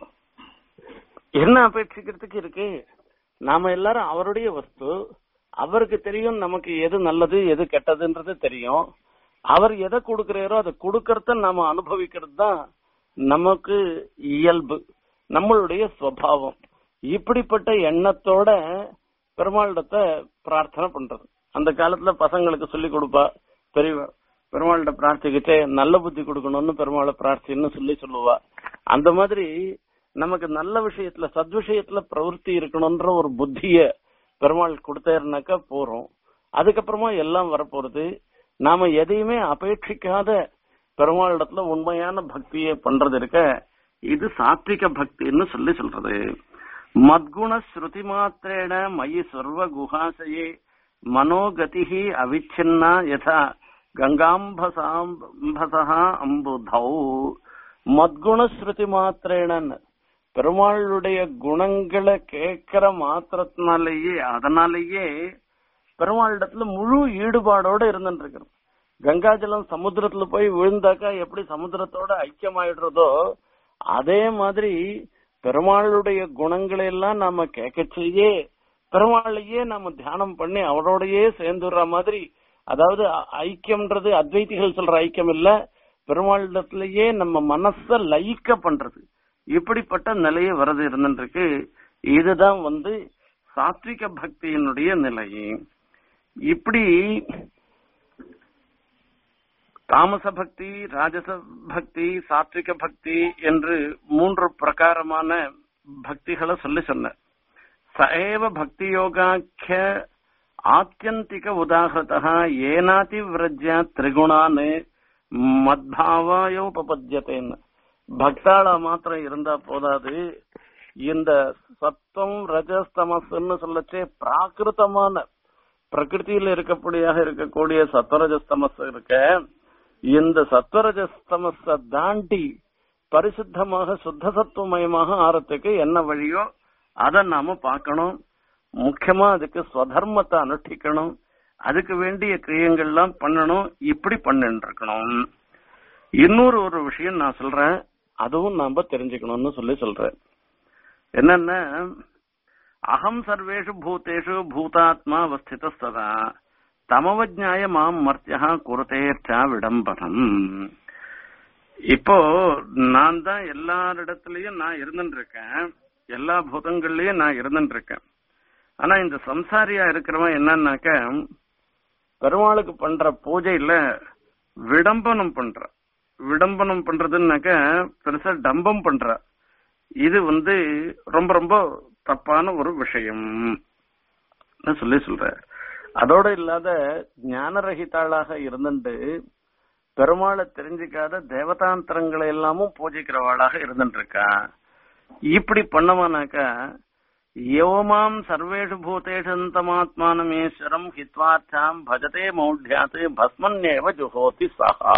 என்ன அபேட்சிக்கிறதுக்கு இருக்கு நாம எல்லாரும் அவருடைய வஸ்து அவருக்கு தெரியும் நமக்கு எது நல்லது எது கெட்டதுன்றது தெரியும் அவர் எதை கொடுக்கிறாரோ அதை கொடுக்கறத நாம அனுபவிக்கிறது தான் நமக்கு இயல்பு நம்மளுடைய சுவாவம் இப்படிப்பட்ட எண்ணத்தோட பெருமாளிடத்தை பிரார்த்தனை பண்றது அந்த காலத்துல பசங்களுக்கு சொல்லி கொடுப்பா பெரியவா பெருமாள்கிட்ட பிரார்த்திக்கிட்டே நல்ல புத்தி கொடுக்கணும்னு பெருமாளை பிரார்த்தின்னு சொல்லி சொல்லுவா அந்த மாதிரி நமக்கு நல்ல விஷயத்துல சத்விஷயத்துல பிரவருத்தி இருக்கணும்ன்ற ஒரு புத்திய பெருமாள் கொடுத்தாருனாக்கா போறோம் அதுக்கப்புறமா எல்லாம் வரப்போறது நாம எதையுமே அபேட்சிக்காத பெருமாளிடத்துல உண்மையான பக்தியை பண்றது இருக்க இது சாத்விக பக்தின்னு சொல்லி சொல்றது மத்குண ஸ்ருதி மாத்திரேன மயி சர்வ குஹாசயே மனோகதிஹி அவிச்சின்னா யதா கங்காம்பசாம்பசா அம்புதௌ மத்குணஸ்ருதி மாத்திரேனன்னு பெருமாளுடைய குணங்களை கேட்கிற மாத்திரத்தினாலேயே அதனாலேயே பெருமாளிடத்துல முழு ஈடுபாடோட இருந்துட்டு இருக்கிறோம் கங்காஜலம் சமுத்திரத்துல போய் விழுந்தாக்கா எப்படி சமுத்திரத்தோட ஐக்கியமாயிடுறதோ அதே மாதிரி பெருமாளுடைய குணங்களை எல்லாம் நாம கேட்கச்சேயே பெருமாளையே நாம தியானம் பண்ணி அவரோடயே சேர்ந்துடுற மாதிரி அதாவது ஐக்கியம்ன்றது அத்வைத்திகள் சொல்ற ஐக்கியம் இல்ல பெருமாளிடத்திலேயே நம்ம மனச லயிக்க பண்றது இப்படிப்பட்ட நிலைய வரது இருந்துருக்கு இதுதான் வந்து சாத்விக பக்தியினுடைய நிலை இப்படி தாமச பக்தி ராஜச பக்தி சாத்விக பக்தி என்று மூன்று பிரகாரமான பக்திகளை சொல்லி சொன்ன சஏவ பக்தி யோகாக்கிய ஆத்தியந்திக உதாகிருதா ஏனாதி விரஜ்ய திரிகுணான்னு மத்பாவாயோபபத்தியத்தேன்னு பக்தாள மாத்திரம் இருந்தா போதாது இந்த சத்தம் ரஜஸ்தமஸ்ன்னு சொல்லச்சே பிராகிருத்தமான பிரகிருதியில இருக்கக்கூடியாக இருக்கக்கூடிய சத்வரஜஸ்தமஸ் இருக்க இந்த சத்வரஜஸ்தமஸ தாண்டி பரிசுத்தமாக சுத்த சத்துவமயமாக ஆறதுக்கு என்ன வழியோ அதை நாம பார்க்கணும் முக்கியமா அதுக்கு ஸ்வதர்மத்தை அனுஷ்டிக்கணும் அதுக்கு வேண்டிய கிரியங்கள்லாம் பண்ணணும் இப்படி பண்ணிட்டு இருக்கணும் இன்னொரு ஒரு விஷயம் நான் சொல்றேன் அதுவும் நாம தெரிஞ்சுக்கணும்னு சொல்லி சொல்றேன் என்னன்னா அகம் சர்வேஷு பூதேஷு பூதாத்மா அவஸ்தித சதா தமவஜ்ஞாய மாம் மர்த்தியா குருதேர்ச்சா விடம்பரம் இப்போ நான் தான் எல்லாரிடத்துலயும் நான் இருந்துட்டு இருக்கேன் எல்லா பூதங்கள்லயும் நான் இருந்துட்டு இருக்கேன் ஆனா இந்த சம்சாரியா இருக்கிறவன் என்னன்னாக்க பெருமாளுக்கு பண்ற பூஜையில விடம்பனம் பண்ற விடம்பனம் பண்றதுன்னாக்க பெருசா டம்பம் பண்ற இது வந்து ரொம்ப ரொம்ப தப்பான ஒரு விஷயம் சொல்லி சொல்ற அதோட இல்லாத ஞானரகிதாளாக இருந்துட்டு பெருமாளை தெரிஞ்சுக்காத தேவதாந்திரங்களை எல்லாமும் பூஜிக்கிறவாளாக இருந்துட்டு இருக்கா இப்படி பண்ணவானாக்கா யோமாம் சர்வேஷு பூதேஷந்தமாத்மானமேஸ்வரம் ஹித்வார்த்தாம் பஜதே மௌಢ்யாத் பஸ்மன்யேவ ஜுஹோதி சஹா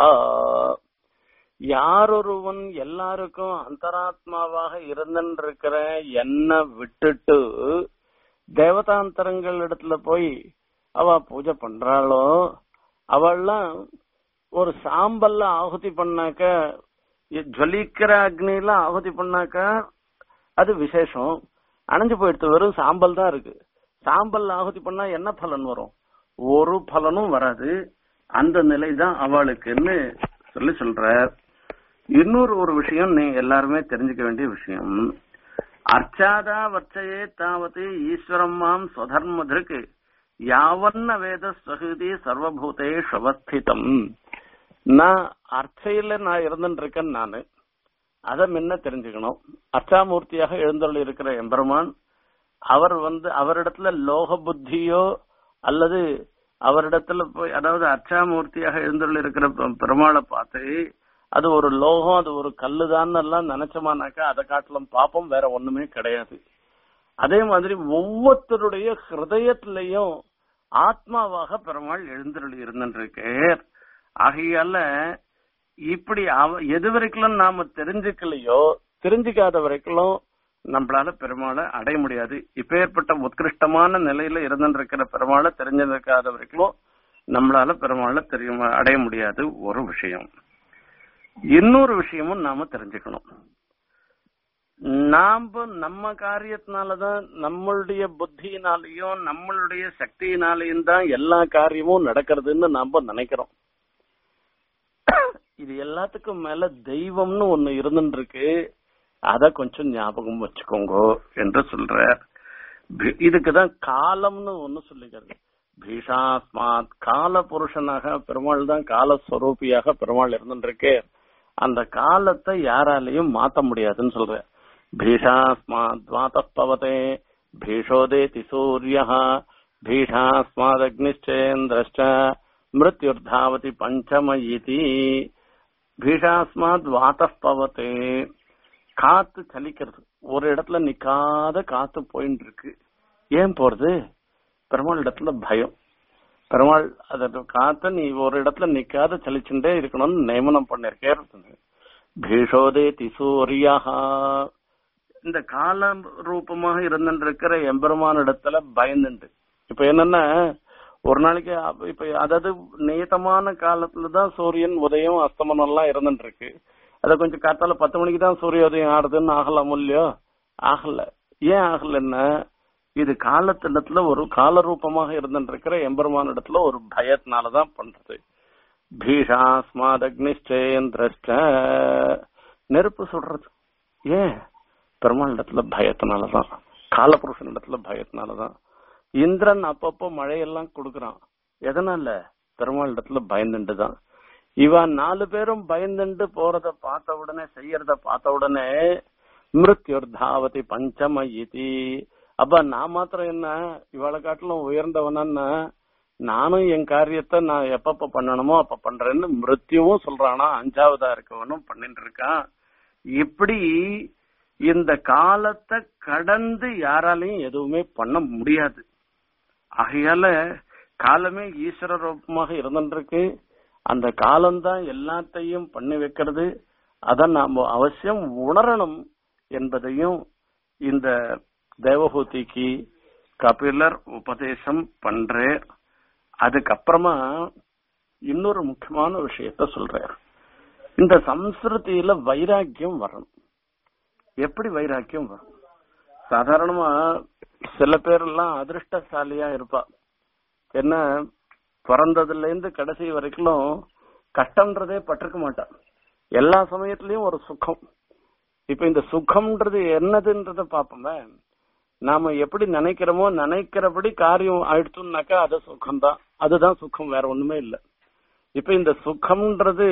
யாரொருவன் எல்லாருக்கும் அந்தராத்மாவாக இருந்திருக்கிற என்ன விட்டுட்டு தேவதாந்தரங்கள் இடத்துல போய் அவ பூஜை பண்றாளோ அவள்லாம் ஒரு சாம்பல்ல ஆகுதி பண்ணாக்க ஜொலிக்கிற அக்னியில ஆகுதி பண்ணாக்க அது விசேஷம் அணைஞ்சு போயிடுத்து வெறும் சாம்பல் தான் இருக்கு சாம்பல் ஆகுதி பண்ணா என்ன பலன் வரும் ஒரு பலனும் வராது அந்த நிலை தான் அவளுக்குன்னு சொல்லி சொல்ற இன்னொரு ஒரு விஷயம் நீங்க எல்லாருமே தெரிஞ்சுக்க வேண்டிய விஷயம் அர்ச்சாதா வர்ச்சையே தாவது ஈஸ்வரம் மாம் ஸ்வதர்மதிருக்கு யாவன்ன வேத ஸ்வகிருதி சர்வபூதேஷ் அவஸ்திதம் நான் அர்ச்சையில நான் இருந்துட்டு இருக்கேன் நானு அதை முன்ன தெரிஞ்சுக்கணும் அர்ச்சாமூர்த்தியாக எழுந்தருள் இருக்கிற எம்பெருமான் அவர் வந்து அவரிடத்துல லோக புத்தியோ அல்லது அவரிடத்துல போய் அதாவது அர்ச்சாமூர்த்தியாக எழுந்தருள் இருக்கிற பெருமாளை பார்த்து அது ஒரு லோகம் அது ஒரு கல்லுதான் எல்லாம் நினைச்சோமானாக்கா அதை காட்டிலும் பாப்போம் வேற ஒண்ணுமே கிடையாது அதே மாதிரி ஒவ்வொருத்தருடைய ஹிருதயத்திலையும் ஆத்மாவாக பெருமாள் எழுந்தருள் இருந்துருக்கார் ஆகையால இப்படி அவ எது வரைக்கும் நாம தெரிஞ்சுக்கலையோ தெரிஞ்சுக்காத வரைக்கும் நம்மளால பெருமாளை அடைய முடியாது இப்பேற்பட்ட உத்கிருஷ்டமான நிலையில இருந்துருக்கிற பெருமாளை தெரிஞ்சிருக்காத வரைக்கும் நம்மளால பெருமாளை தெரியும் அடைய முடியாது ஒரு விஷயம் இன்னொரு விஷயமும் நாம தெரிஞ்சுக்கணும் நாம நம்ம காரியத்தினாலதான் நம்மளுடைய புத்தியினாலையும் நம்மளுடைய சக்தியினாலையும் தான் எல்லா காரியமும் நடக்கிறதுன்னு நாம நினைக்கிறோம் இது எல்லாத்துக்கும் மேல தெய்வம்னு ஒண்ணு இருந்துட்டு இருக்கு அத கொஞ்சம் ஞாபகம் வச்சுக்கோங்க என்று சொல்ற இதுக்குதான் காலம்னு ஒண்ணு சொல்லிக்கிறது பீஷாஸ்மாத் கால புருஷனாக பெருமாள் தான் காலஸ்வரூபியாக பெருமாள் இருந்துருக்கு அந்த காலத்தை யாராலையும் மாத்த முடியாதுன்னு சொல்ற பீஷாஸ்மாத் வாத்தப்பவதே பீஷோதேதி சூரிய பீஷாஸ்மாத் அக்னிச்சேந்திரஷ்ட மிருத்யுர்தாவதி பஞ்சம இதி பீஷாஸ்மாத் வாத்தப்பவத்தே காத்து சலிக்கிறது ஒரு இடத்துல நிக்காத காத்து போயிட்டு இருக்கு ஏன் போறது பெருமாள் இடத்துல பயம் பெருமாள் அத காத்த நீ ஒரு இடத்துல நிக்காத சலிச்சுட்டே இருக்கணும்னு நியமனம் பண்ணிருக்கே பீஷோதேதி சூரியா இந்த கால ரூபமாக இருந்துருக்கிற எம்பெருமான இடத்துல பயந்துண்டு இப்ப என்னன்னா ஒரு நாளைக்கு அப்ப- இப்ப அதாவது நியதமான காலத்துலதான் சூரியன் உதயம் அஸ்தமனம் எல்லாம் இருந்துட்டு இருக்கு அத கொஞ்சம் காத்தால பத்து மணிக்கு தான் சூரியோதயம் ஆடுதுன்னு ஆகலாம் இல்லையோ ஆகல ஏன் ஆகலன்னா இது காலத்திடத்துல ஒரு கால ரூபமாக இருந்துட்டு இருக்கிற எம்பெருமான இடத்துல ஒரு பயத்தினாலதான் பண்றது பீஷாஸ்மாதக்னிஷ்டேந்திரஷ்ட நெருப்பு சுடுறது ஏன் பெருமாள் இடத்துல பயத்தினாலதான் காலபுருஷன் இடத்துல பயத்தினாலதான் இந்திரன் அப்பப்போ மழையெல்லாம் கொடுக்கறான் எதனால பெருமாள் இடத்துல பயந்துட்டு தான் இவன் நாலு பேரும் பயந்துட்டு போறத பார்த்த உடனே செய்யறத பார்த்த உடனே மிருத்யுர் தாவதி பஞ்சம இதி அப்ப நான் மாத்திரம் என்ன இவளை காட்டிலும் உயர்ந்தவனா நானும் என் காரியத்தை நான் எப்பப்ப பண்ணணுமோ அப்ப பண்றேன்னு மிருத்யுவும் சொல்றானா அஞ்சாவதா இருக்கவனும் பண்ணிட்டு இருக்கான் இப்படி இந்த காலத்தை கடந்து யாராலையும் எதுவுமே பண்ண முடியாது ஆகையால காலமே ஈஸ்வர ரூபமாக இருந்துருக்கு அந்த காலம்தான் எல்லாத்தையும் பண்ணி வைக்கிறது அதை நாம அவசியம் உணரணும் என்பதையும் இந்த தேவஹூதிக்கு கபிலர் உபதேசம் பண்றார் அதுக்கப்புறமா இன்னொரு முக்கியமான விஷயத்த சொல்றார் இந்த சம்ஸ்கிருதியில வைராக்கியம் வரணும் எப்படி வைராக்கியம் வரும் சாதாரணமா சில பேர் எல்லாம் அதிர்ஷ்டசாலியா இருப்பா என்ன பிறந்ததுல இருந்து கடைசி வரைக்கும் கஷ்டம்ன்றதே பட்டிருக்க மாட்டான் எல்லா சமயத்திலயும் ஒரு சுகம் இப்ப இந்த சுகம்ன்றது என்னதுன்றத பாப்போமே நாம எப்படி நினைக்கிறோமோ நினைக்கிறபடி காரியம் ஆயிடுச்சுன்னாக்கா அது சுகம்தான் அதுதான் சுகம் வேற ஒண்ணுமே இல்ல இப்ப இந்த சுகம்ன்றது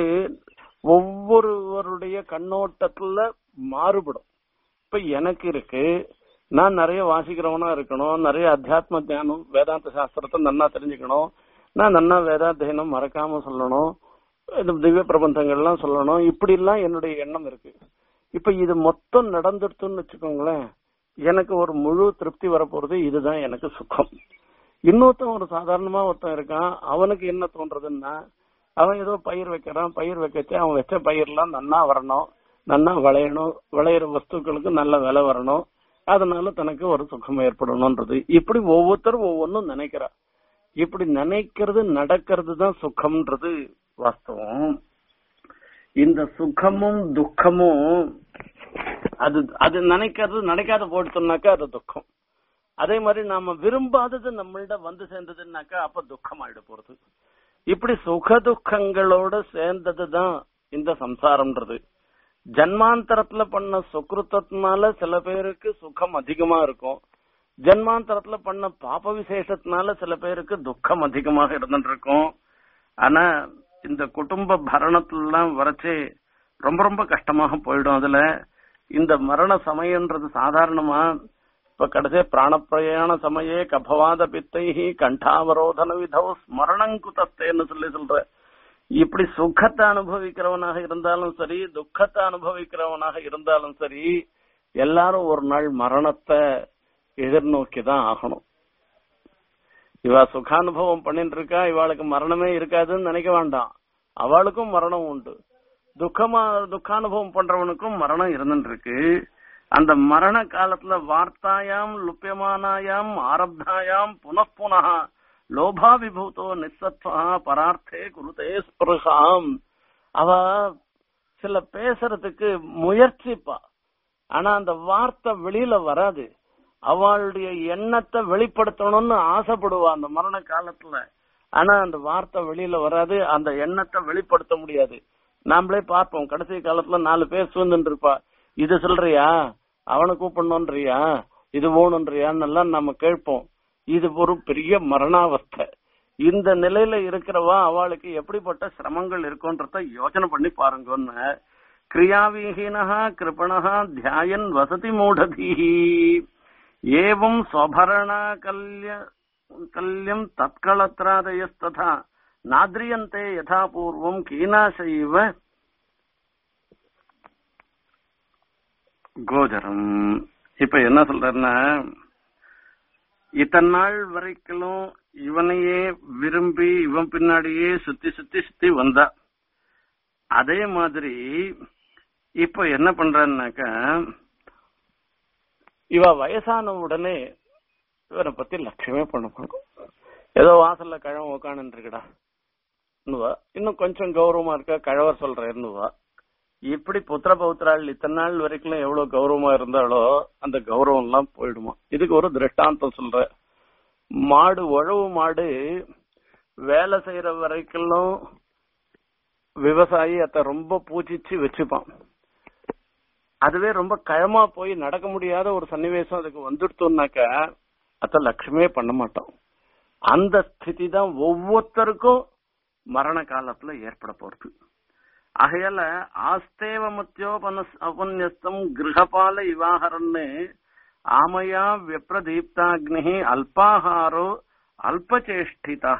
ஒவ்வொருவருடைய கண்ணோட்டத்துல மாறுபடும் இப்ப எனக்கு இருக்கு நான் நிறைய வாசிக்கிறவனா இருக்கணும் நிறைய அத்தியாத்ம ஞானம் வேதாந்த சாஸ்திரத்தை நன்னா தெரிஞ்சுக்கணும் நான் நன்னா வேதாத்தியனம் மறக்காம சொல்லணும் இந்த திவ்ய பிரபந்தங்கள்லாம் சொல்லணும் இப்படி எல்லாம் என்னுடைய எண்ணம் இருக்கு இப்ப இது மொத்தம் நடந்துடுத்துன்னு வச்சுக்கோங்களேன் எனக்கு ஒரு முழு திருப்தி வரப்போறது இதுதான் எனக்கு சுகம் இன்னொருத்தன் ஒரு சாதாரணமா ஒருத்தன் இருக்கான் அவனுக்கு என்ன தோன்றதுன்னா அவன் ஏதோ பயிர் வைக்கிறான் பயிர் வைக்கச்சு அவன் வச்ச பயிர்லாம் நன்னா வரணும் நன்னா விளையணும் விளையிற வஸ்துக்களுக்கு நல்ல விலை வரணும் அதனால தனக்கு ஒரு சுகம் ஏற்படணும்ன்றது இப்படி ஒவ்வொருத்தரும் ஒவ்வொன்றும் நினைக்கிறா இப்படி நினைக்கிறது நடக்கிறது தான் சுகம்ன்றது வாஸ்தவம் இந்த சுகமும் துக்கமும் அது அது நினைக்கிறது நினைக்காத போட்டுனாக்கா அது துக்கம் அதே மாதிரி நாம விரும்பாதது நம்மள்ட வந்து சேர்ந்ததுன்னாக்கா அப்ப துக்கம் ஆயிட போறது இப்படி சுக துக்கங்களோட சேர்ந்ததுதான் இந்த சம்சாரம்ன்றது ஜன்மாந்தரத்துல பண்ண சுக்ருத்தத்தினால சில பேருக்கு சுகம் அதிகமா இருக்கும் ஜன்மாந்தரத்துல பண்ண பாப விசேஷத்தினால சில பேருக்கு துக்கம் அதிகமாக இருந்துட்டு இருக்கும் ஆனா இந்த குடும்ப பரணத்துலாம் வரைச்சு ரொம்ப ரொம்ப கஷ்டமாக போயிடும் அதுல இந்த மரண சமயம்ன்றது சாதாரணமா இப்ப கடைசி பிராணப்பிரயாண சமயே கபவாத பித்தைஹி கண்டாவரோதன விதோ ஸ்மரணங்குதத்தேன்னு சொல்லி சொல்ற இப்படி சுகத்தை அனுபவிக்கிறவனாக இருந்தாலும் சரி துக்கத்தை அனுபவிக்கிறவனாக இருந்தாலும் சரி எல்லாரும் ஒரு நாள் மரணத்தை எதிர்நோக்கி தான் ஆகணும் இவ சுகானுபவம் பண்ணிட்டு இருக்கா இவாளுக்கு மரணமே இருக்காதுன்னு நினைக்க வேண்டாம் அவளுக்கும் மரணம் உண்டு துக்கமா துக்கானுபவம் பண்றவனுக்கும் மரணம் இருந்துட்டு இருக்கு அந்த மரண காலத்துல வார்த்தாயாம் லுப்பியமானாயாம் ஆரப்தாயாம் புனః லோபா விபூதோ நிசத்வா பரார்த்தே குருதே ஸ்பிருகாம் அவ சில பேசுறதுக்கு முயற்சிப்பா ஆனா அந்த வார்த்தை வெளியில வராது அவளுடைய எண்ணத்தை வெளிப்படுத்தணும்னு ஆசைப்படுவா அந்த மரண காலத்துல ஆனா அந்த வார்த்தை வெளியில வராது அந்த எண்ணத்தை வெளிப்படுத்த முடியாது நாமளே பார்ப்போம் கடைசி காலத்துல நாலு பேர் சூழ்ந்துட்டு இருப்பா இது சொல்றியா அவனை கூப்பிடணும்ன்றியா இது வேணும்ன்றியான்னு எல்லாம் நம்ம கேட்போம் இது ஒரு பெரிய மரணாவஸ்தை இந்த நிலையில இருக்கிறவா அவளுக்கு எப்படிப்பட்ட சிரமங்கள் இருக்கும்ன்றத யோசனை பண்ணி பாருங்கன்னு கிரியாவிஹீனஹா கிருபணஹா தியாயன் வசதி மூடதீஹி ஏவம் ஸ்வபரண கல்ய கல்யம் தத்களத்ராதயஸ்ததா நாத்ரியந்தே யதா பூர்வம் கீனாசைவ கோஜரம் இப்ப என்ன சொல்றேன்னா இத்தனை நாள் வரைக்கும் இவனையே விரும்பி இவன் பின்னாடியே சுத்தி சுத்தி சுத்தி வந்தா அதே மாதிரி இப்போ என்ன பண்றேன்னாக்கா இவ வயசான உடனே இவரை பத்தி லட்சியமே பண்ண மாட்டோம் ஏதோ வாசல்ல கழவன் உக்காந்து இருக்குடா இன்னுவா இன்னும் கொஞ்சம் கௌரவமா இருக்கா கழவர் சொல்ற இன்னுவா இப்படி புத்திர பௌத்திராள் இத்தனை நாள் வரைக்கும் எவ்வளவு கௌரவமா இருந்தாலோ அந்த கௌரவம் எல்லாம் போயிடுமா இதுக்கு ஒரு திருஷ்டாந்தம் சொல்ற மாடு உழவு மாடு வேலை செய்யற வரைக்கும் விவசாயி அத ரொம்ப பூஜிச்சு வச்சுப்பான் அதுவே ரொம்ப கழமா போய் நடக்க முடியாத ஒரு சன்னிவேசம் அதுக்கு வந்துடுத்தோம்னாக்க அத லட்சுமே பண்ண மாட்டோம் அந்த ஸ்திதி தான் ஒவ்வொருத்தருக்கும் மரண காலத்துல ஏற்பட போறது ஆகையால ஆஸ்தேவ மத்தியோபன அபன்யஸ்தம் கிரகபால இவாகரன்னு ஆமையா விப்ரதீப்தாக்னி அல்பாஹாரோ அல்பச்சேஷ்டிதா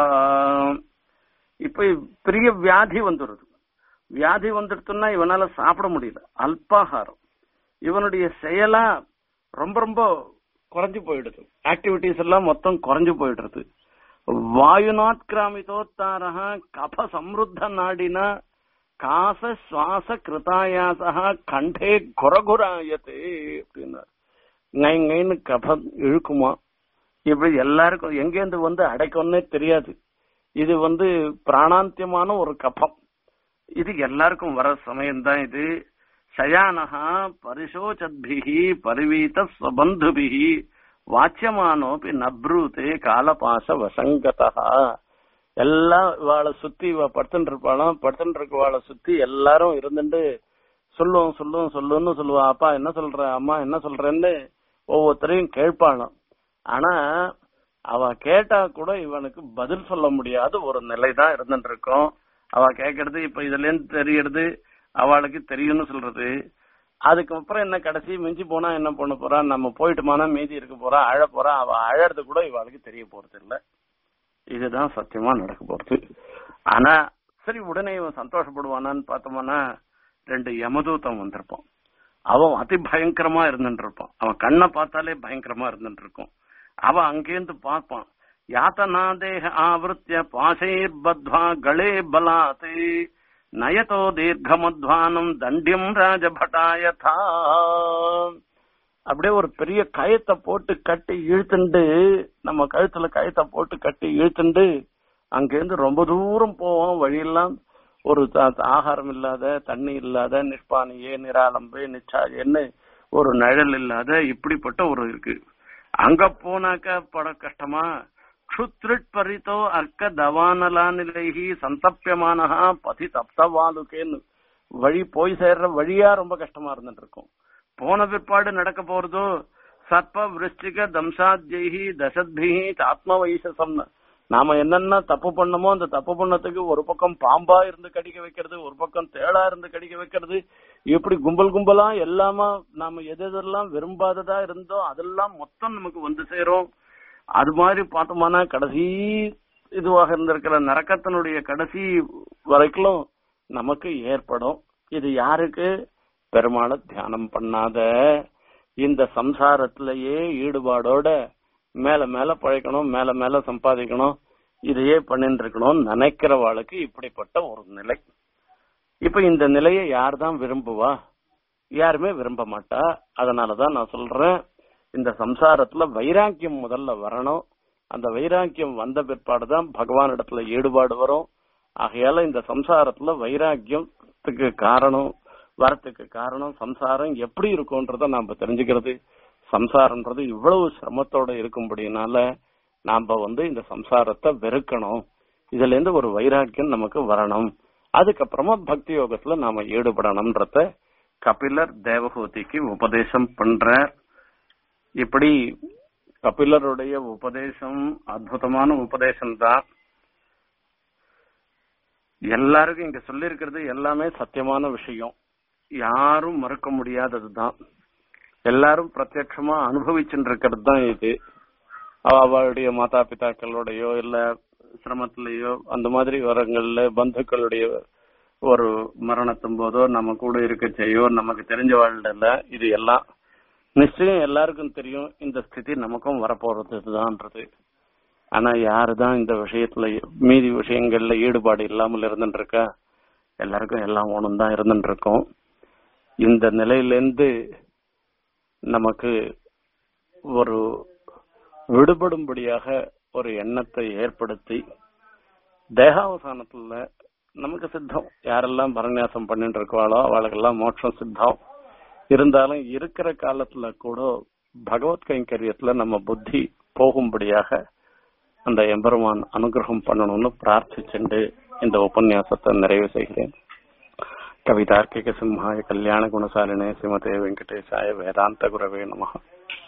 இப்ப பெரிய வியாதி வந்துடுது வியாதி வந்துடுத்துன்னா இவனால சாப்பிட முடியல அல்பாகாரம் இவனுடைய செயலா ரொம்ப ரொம்ப குறைஞ்சு போயிடுது ஆக்டிவிட்டிஸ் எல்லாம் மொத்தம் குறைஞ்சு போயிடுறது வாயுநாத் கிராமிதோத்தாரக கப சம்ருத்த நாடினா காச சுவாச கிருதாயாசா கண்டே குரகுராயத்தே அப்படின்னாரு நை நைன்னு கபம் இழுக்குமா இப்படி எல்லாருக்கும் எங்கேருந்து வந்து அடைக்கும்னே தெரியாது இது வந்து பிராணாந்தியமான ஒரு கபம் இது எல்லாருக்கும் வர சமயம்தான் இது சயானஹா பரிசோச்சத்பிஹி பரிவீத ஸ்வபந்துபிஹி வாச்சியமானோபி நப்ரூதே காலபாச வசங்கதா எல்லாம் இவாளை சுத்தி இவ படுத்துட்டு இருப்பாளாம் படுத்துட்டு இருக்கவாளை சுத்தி எல்லாரும் இருந்துட்டு சொல்லுவோம் சொல்லுவோம் சொல்லுன்னு சொல்லுவா அப்பா என்ன சொல்ற அம்மா என்ன சொல்றேன்னு ஒவ்வொருத்தரையும் கேட்பாளாம் ஆனா அவ கேட்டா கூட இவனுக்கு பதில் சொல்ல முடியாத ஒரு நிலை தான் இருந்துட்டு இருக்கும் அவ கேக்குறது இப்ப இதுல இருந்து தெரியறது அவளுக்கு தெரியும்னு சொல்றது அதுக்கப்புறம் என்ன கடைசி மிஞ்சி போனா என்ன பண்ண போறா நம்ம போயிட்டுமானா மீதி இருக்க போறா அழ போறா அவ அழறது கூட இவளுக்கு தெரிய போறது இல்ல இதுதான் சத்தியமா நடக்க போறது ஆனா சரி உடனே இவன் சந்தோஷப்படுவானான்னு பார்த்தோம்னா ரெண்டு யமதூத்தம் வந்திருப்பான் அவன் அதி பயங்கரமா இருந்துட்டு இருப்பான் அவன் கண்ணை பார்த்தாலே பயங்கரமா இருந்துட்டு இருக்கும் அவன் அங்கேருந்து பார்ப்பான் யாத்தனாதேக ஆவருத்திய பாசைர் பத்வா களே பலாத் நயதோ தீர்க்கமத்வானம் தண்டியம் ராஜபட்டாயதா அப்படியே ஒரு பெரிய கயத்தை போட்டு கட்டி இழுத்துண்டு நம்ம கழுத்துல கயத்தை போட்டு கட்டி இழுத்துண்டு அங்கேருந்து ரொம்ப தூரம் போவோம் வழியெல்லாம் ஒரு ஆகாரம் இல்லாத தண்ணி இல்லாத நிஷ்பானியே நிராலம்பு நிச்சாயன்னு ஒரு நிழல் இல்லாத இப்படிப்பட்ட ஒரு இருக்கு அங்க போனாக்க பட கஷ்டமா க்ஷுத்ருட் பரிதோ அர்க்க தவானலா நிலைகி சந்தப்பியமானஹா பதி தப்தவாலுக்கேன்னு வழி போய் சேர்ற வழியா ரொம்ப கஷ்டமா இருந்துட்டு இருக்கும் போன பிற்பாடு நடக்க போறதோ சர்ப்ப விருஷ்டிக தம்சாத்யி தசத்பிஹி ஆத்ம வைசசம் நாம என்னென்ன தப்பு பண்ணமோ அந்த தப்பு பண்ணதுக்கு ஒரு பக்கம் பாம்பா இருந்து கடிக்க வைக்கிறது ஒரு பக்கம் தேளா இருந்து கடிக்க வைக்கிறது இப்படி கும்பல் கும்பலா எல்லாமா நாம எது எதெல்லாம் விரும்பாததா இருந்தோ அதெல்லாம் மொத்தம் நமக்கு வந்து சேரும் அது மாதிரி பார்த்தோம்னா கடைசி இதுவாக இருந்திருக்கிற நரக்கத்தினுடைய கடைசி வரைக்கும் நமக்கு ஏற்படும் இது யாருக்கு பெருமாளை தியானம் பண்ணாத இந்த சம்சாரத்திலேயே ஈடுபாடோட மேல மேல பழைக்கணும் மேல மேல சம்பாதிக்கணும் இதையே பண்ணிட்டு இருக்கணும் நினைக்கிறவாளுக்கு இப்படிப்பட்ட ஒரு நிலை இப்ப இந்த நிலையை யார் தான் விரும்புவா யாருமே விரும்ப மாட்டா அதனாலதான் நான் சொல்றேன் இந்த சம்சாரத்துல வைராக்கியம் முதல்ல வரணும் அந்த வைராக்கியம் வந்த பிற்பாடுதான் பகவான் இடத்துல ஈடுபாடு வரும் ஆகையால இந்த சம்சாரத்துல வைராக்கியத்துக்கு காரணம் வரத்துக்கு காரணம் சம்சாரம் எப்படி இருக்கும்ன்றத நாம தெரிஞ்சுக்கிறது சம்சாரம்ன்றது இவ்வளவு சிரமத்தோட இருக்கும்படினால நாம வந்து இந்த சம்சாரத்தை வெறுக்கணும் இதுல இருந்து ஒரு வைராக்கியம் நமக்கு வரணும் அதுக்கப்புறமா பக்தி யோகத்துல நாம ஈடுபடணும்ன்றத கபிலர் தேவகூதிக்கு உபதேசம் பண்ற இப்படி கபிலருடைய உபதேசம் அற்புதமான உபதேசம் தான் எல்லாருக்கும் இங்க சொல்லி இருக்கிறது எல்லாமே சத்தியமான விஷயம் யாரும் மறுக்க முடியாததுதான் எல்லாரும் பிரத்யட்சமா அனுபவிச்சுட்டு இருக்கிறது தான் இது அவளுடைய மாதா பிதாக்களோடயோ இல்ல சிரமத்திலேயோ அந்த மாதிரி வரங்கள்ல பந்துக்களுடைய ஒரு மரணத்தும் போதோ நம்ம கூட இருக்க செய்யோ நமக்கு தெரிஞ்ச வாழ்ல இது எல்லாம் நிச்சயம் எல்லாருக்கும் தெரியும் இந்த ஸ்திதி நமக்கும் வரப்போறது இதுதான்றது ஆனா யாருதான் இந்த விஷயத்துல மீதி விஷயங்கள்ல ஈடுபாடு இல்லாமல் இருந்துட்டு இருக்கா எல்லாருக்கும் எல்லாம் ஒண்ணும் தான் இருந்துட்டு இருக்கோம் இந்த நிலையிலிருந்து நமக்கு ஒரு விடுபடும்படியாக ஒரு எண்ணத்தை ஏற்படுத்தி தேகாவசானத்துல நமக்கு சித்தம் யாரெல்லாம் பரநியாசம் பண்ணிட்டு இருக்கவாளோ அவளுக்கெல்லாம் மோட்சம் சித்தம் இருந்தாலும் இருக்கிற காலத்துல கூட பகவத் கைங்கரியத்துல நம்ம புத்தி போகும்படியாக அந்த எம்பெருமான் அனுகிரகம் பண்ணணும்னு பிரார்த்திச்சுண்டு இந்த உபன்யாசத்தை நிறைவு செய்கிறேன் கவிதார்க்கிக சிம்ஹாய கல்யாண குணசாலினே சிமதே வெங்கடேசாய வேதாந்த குரவே நமः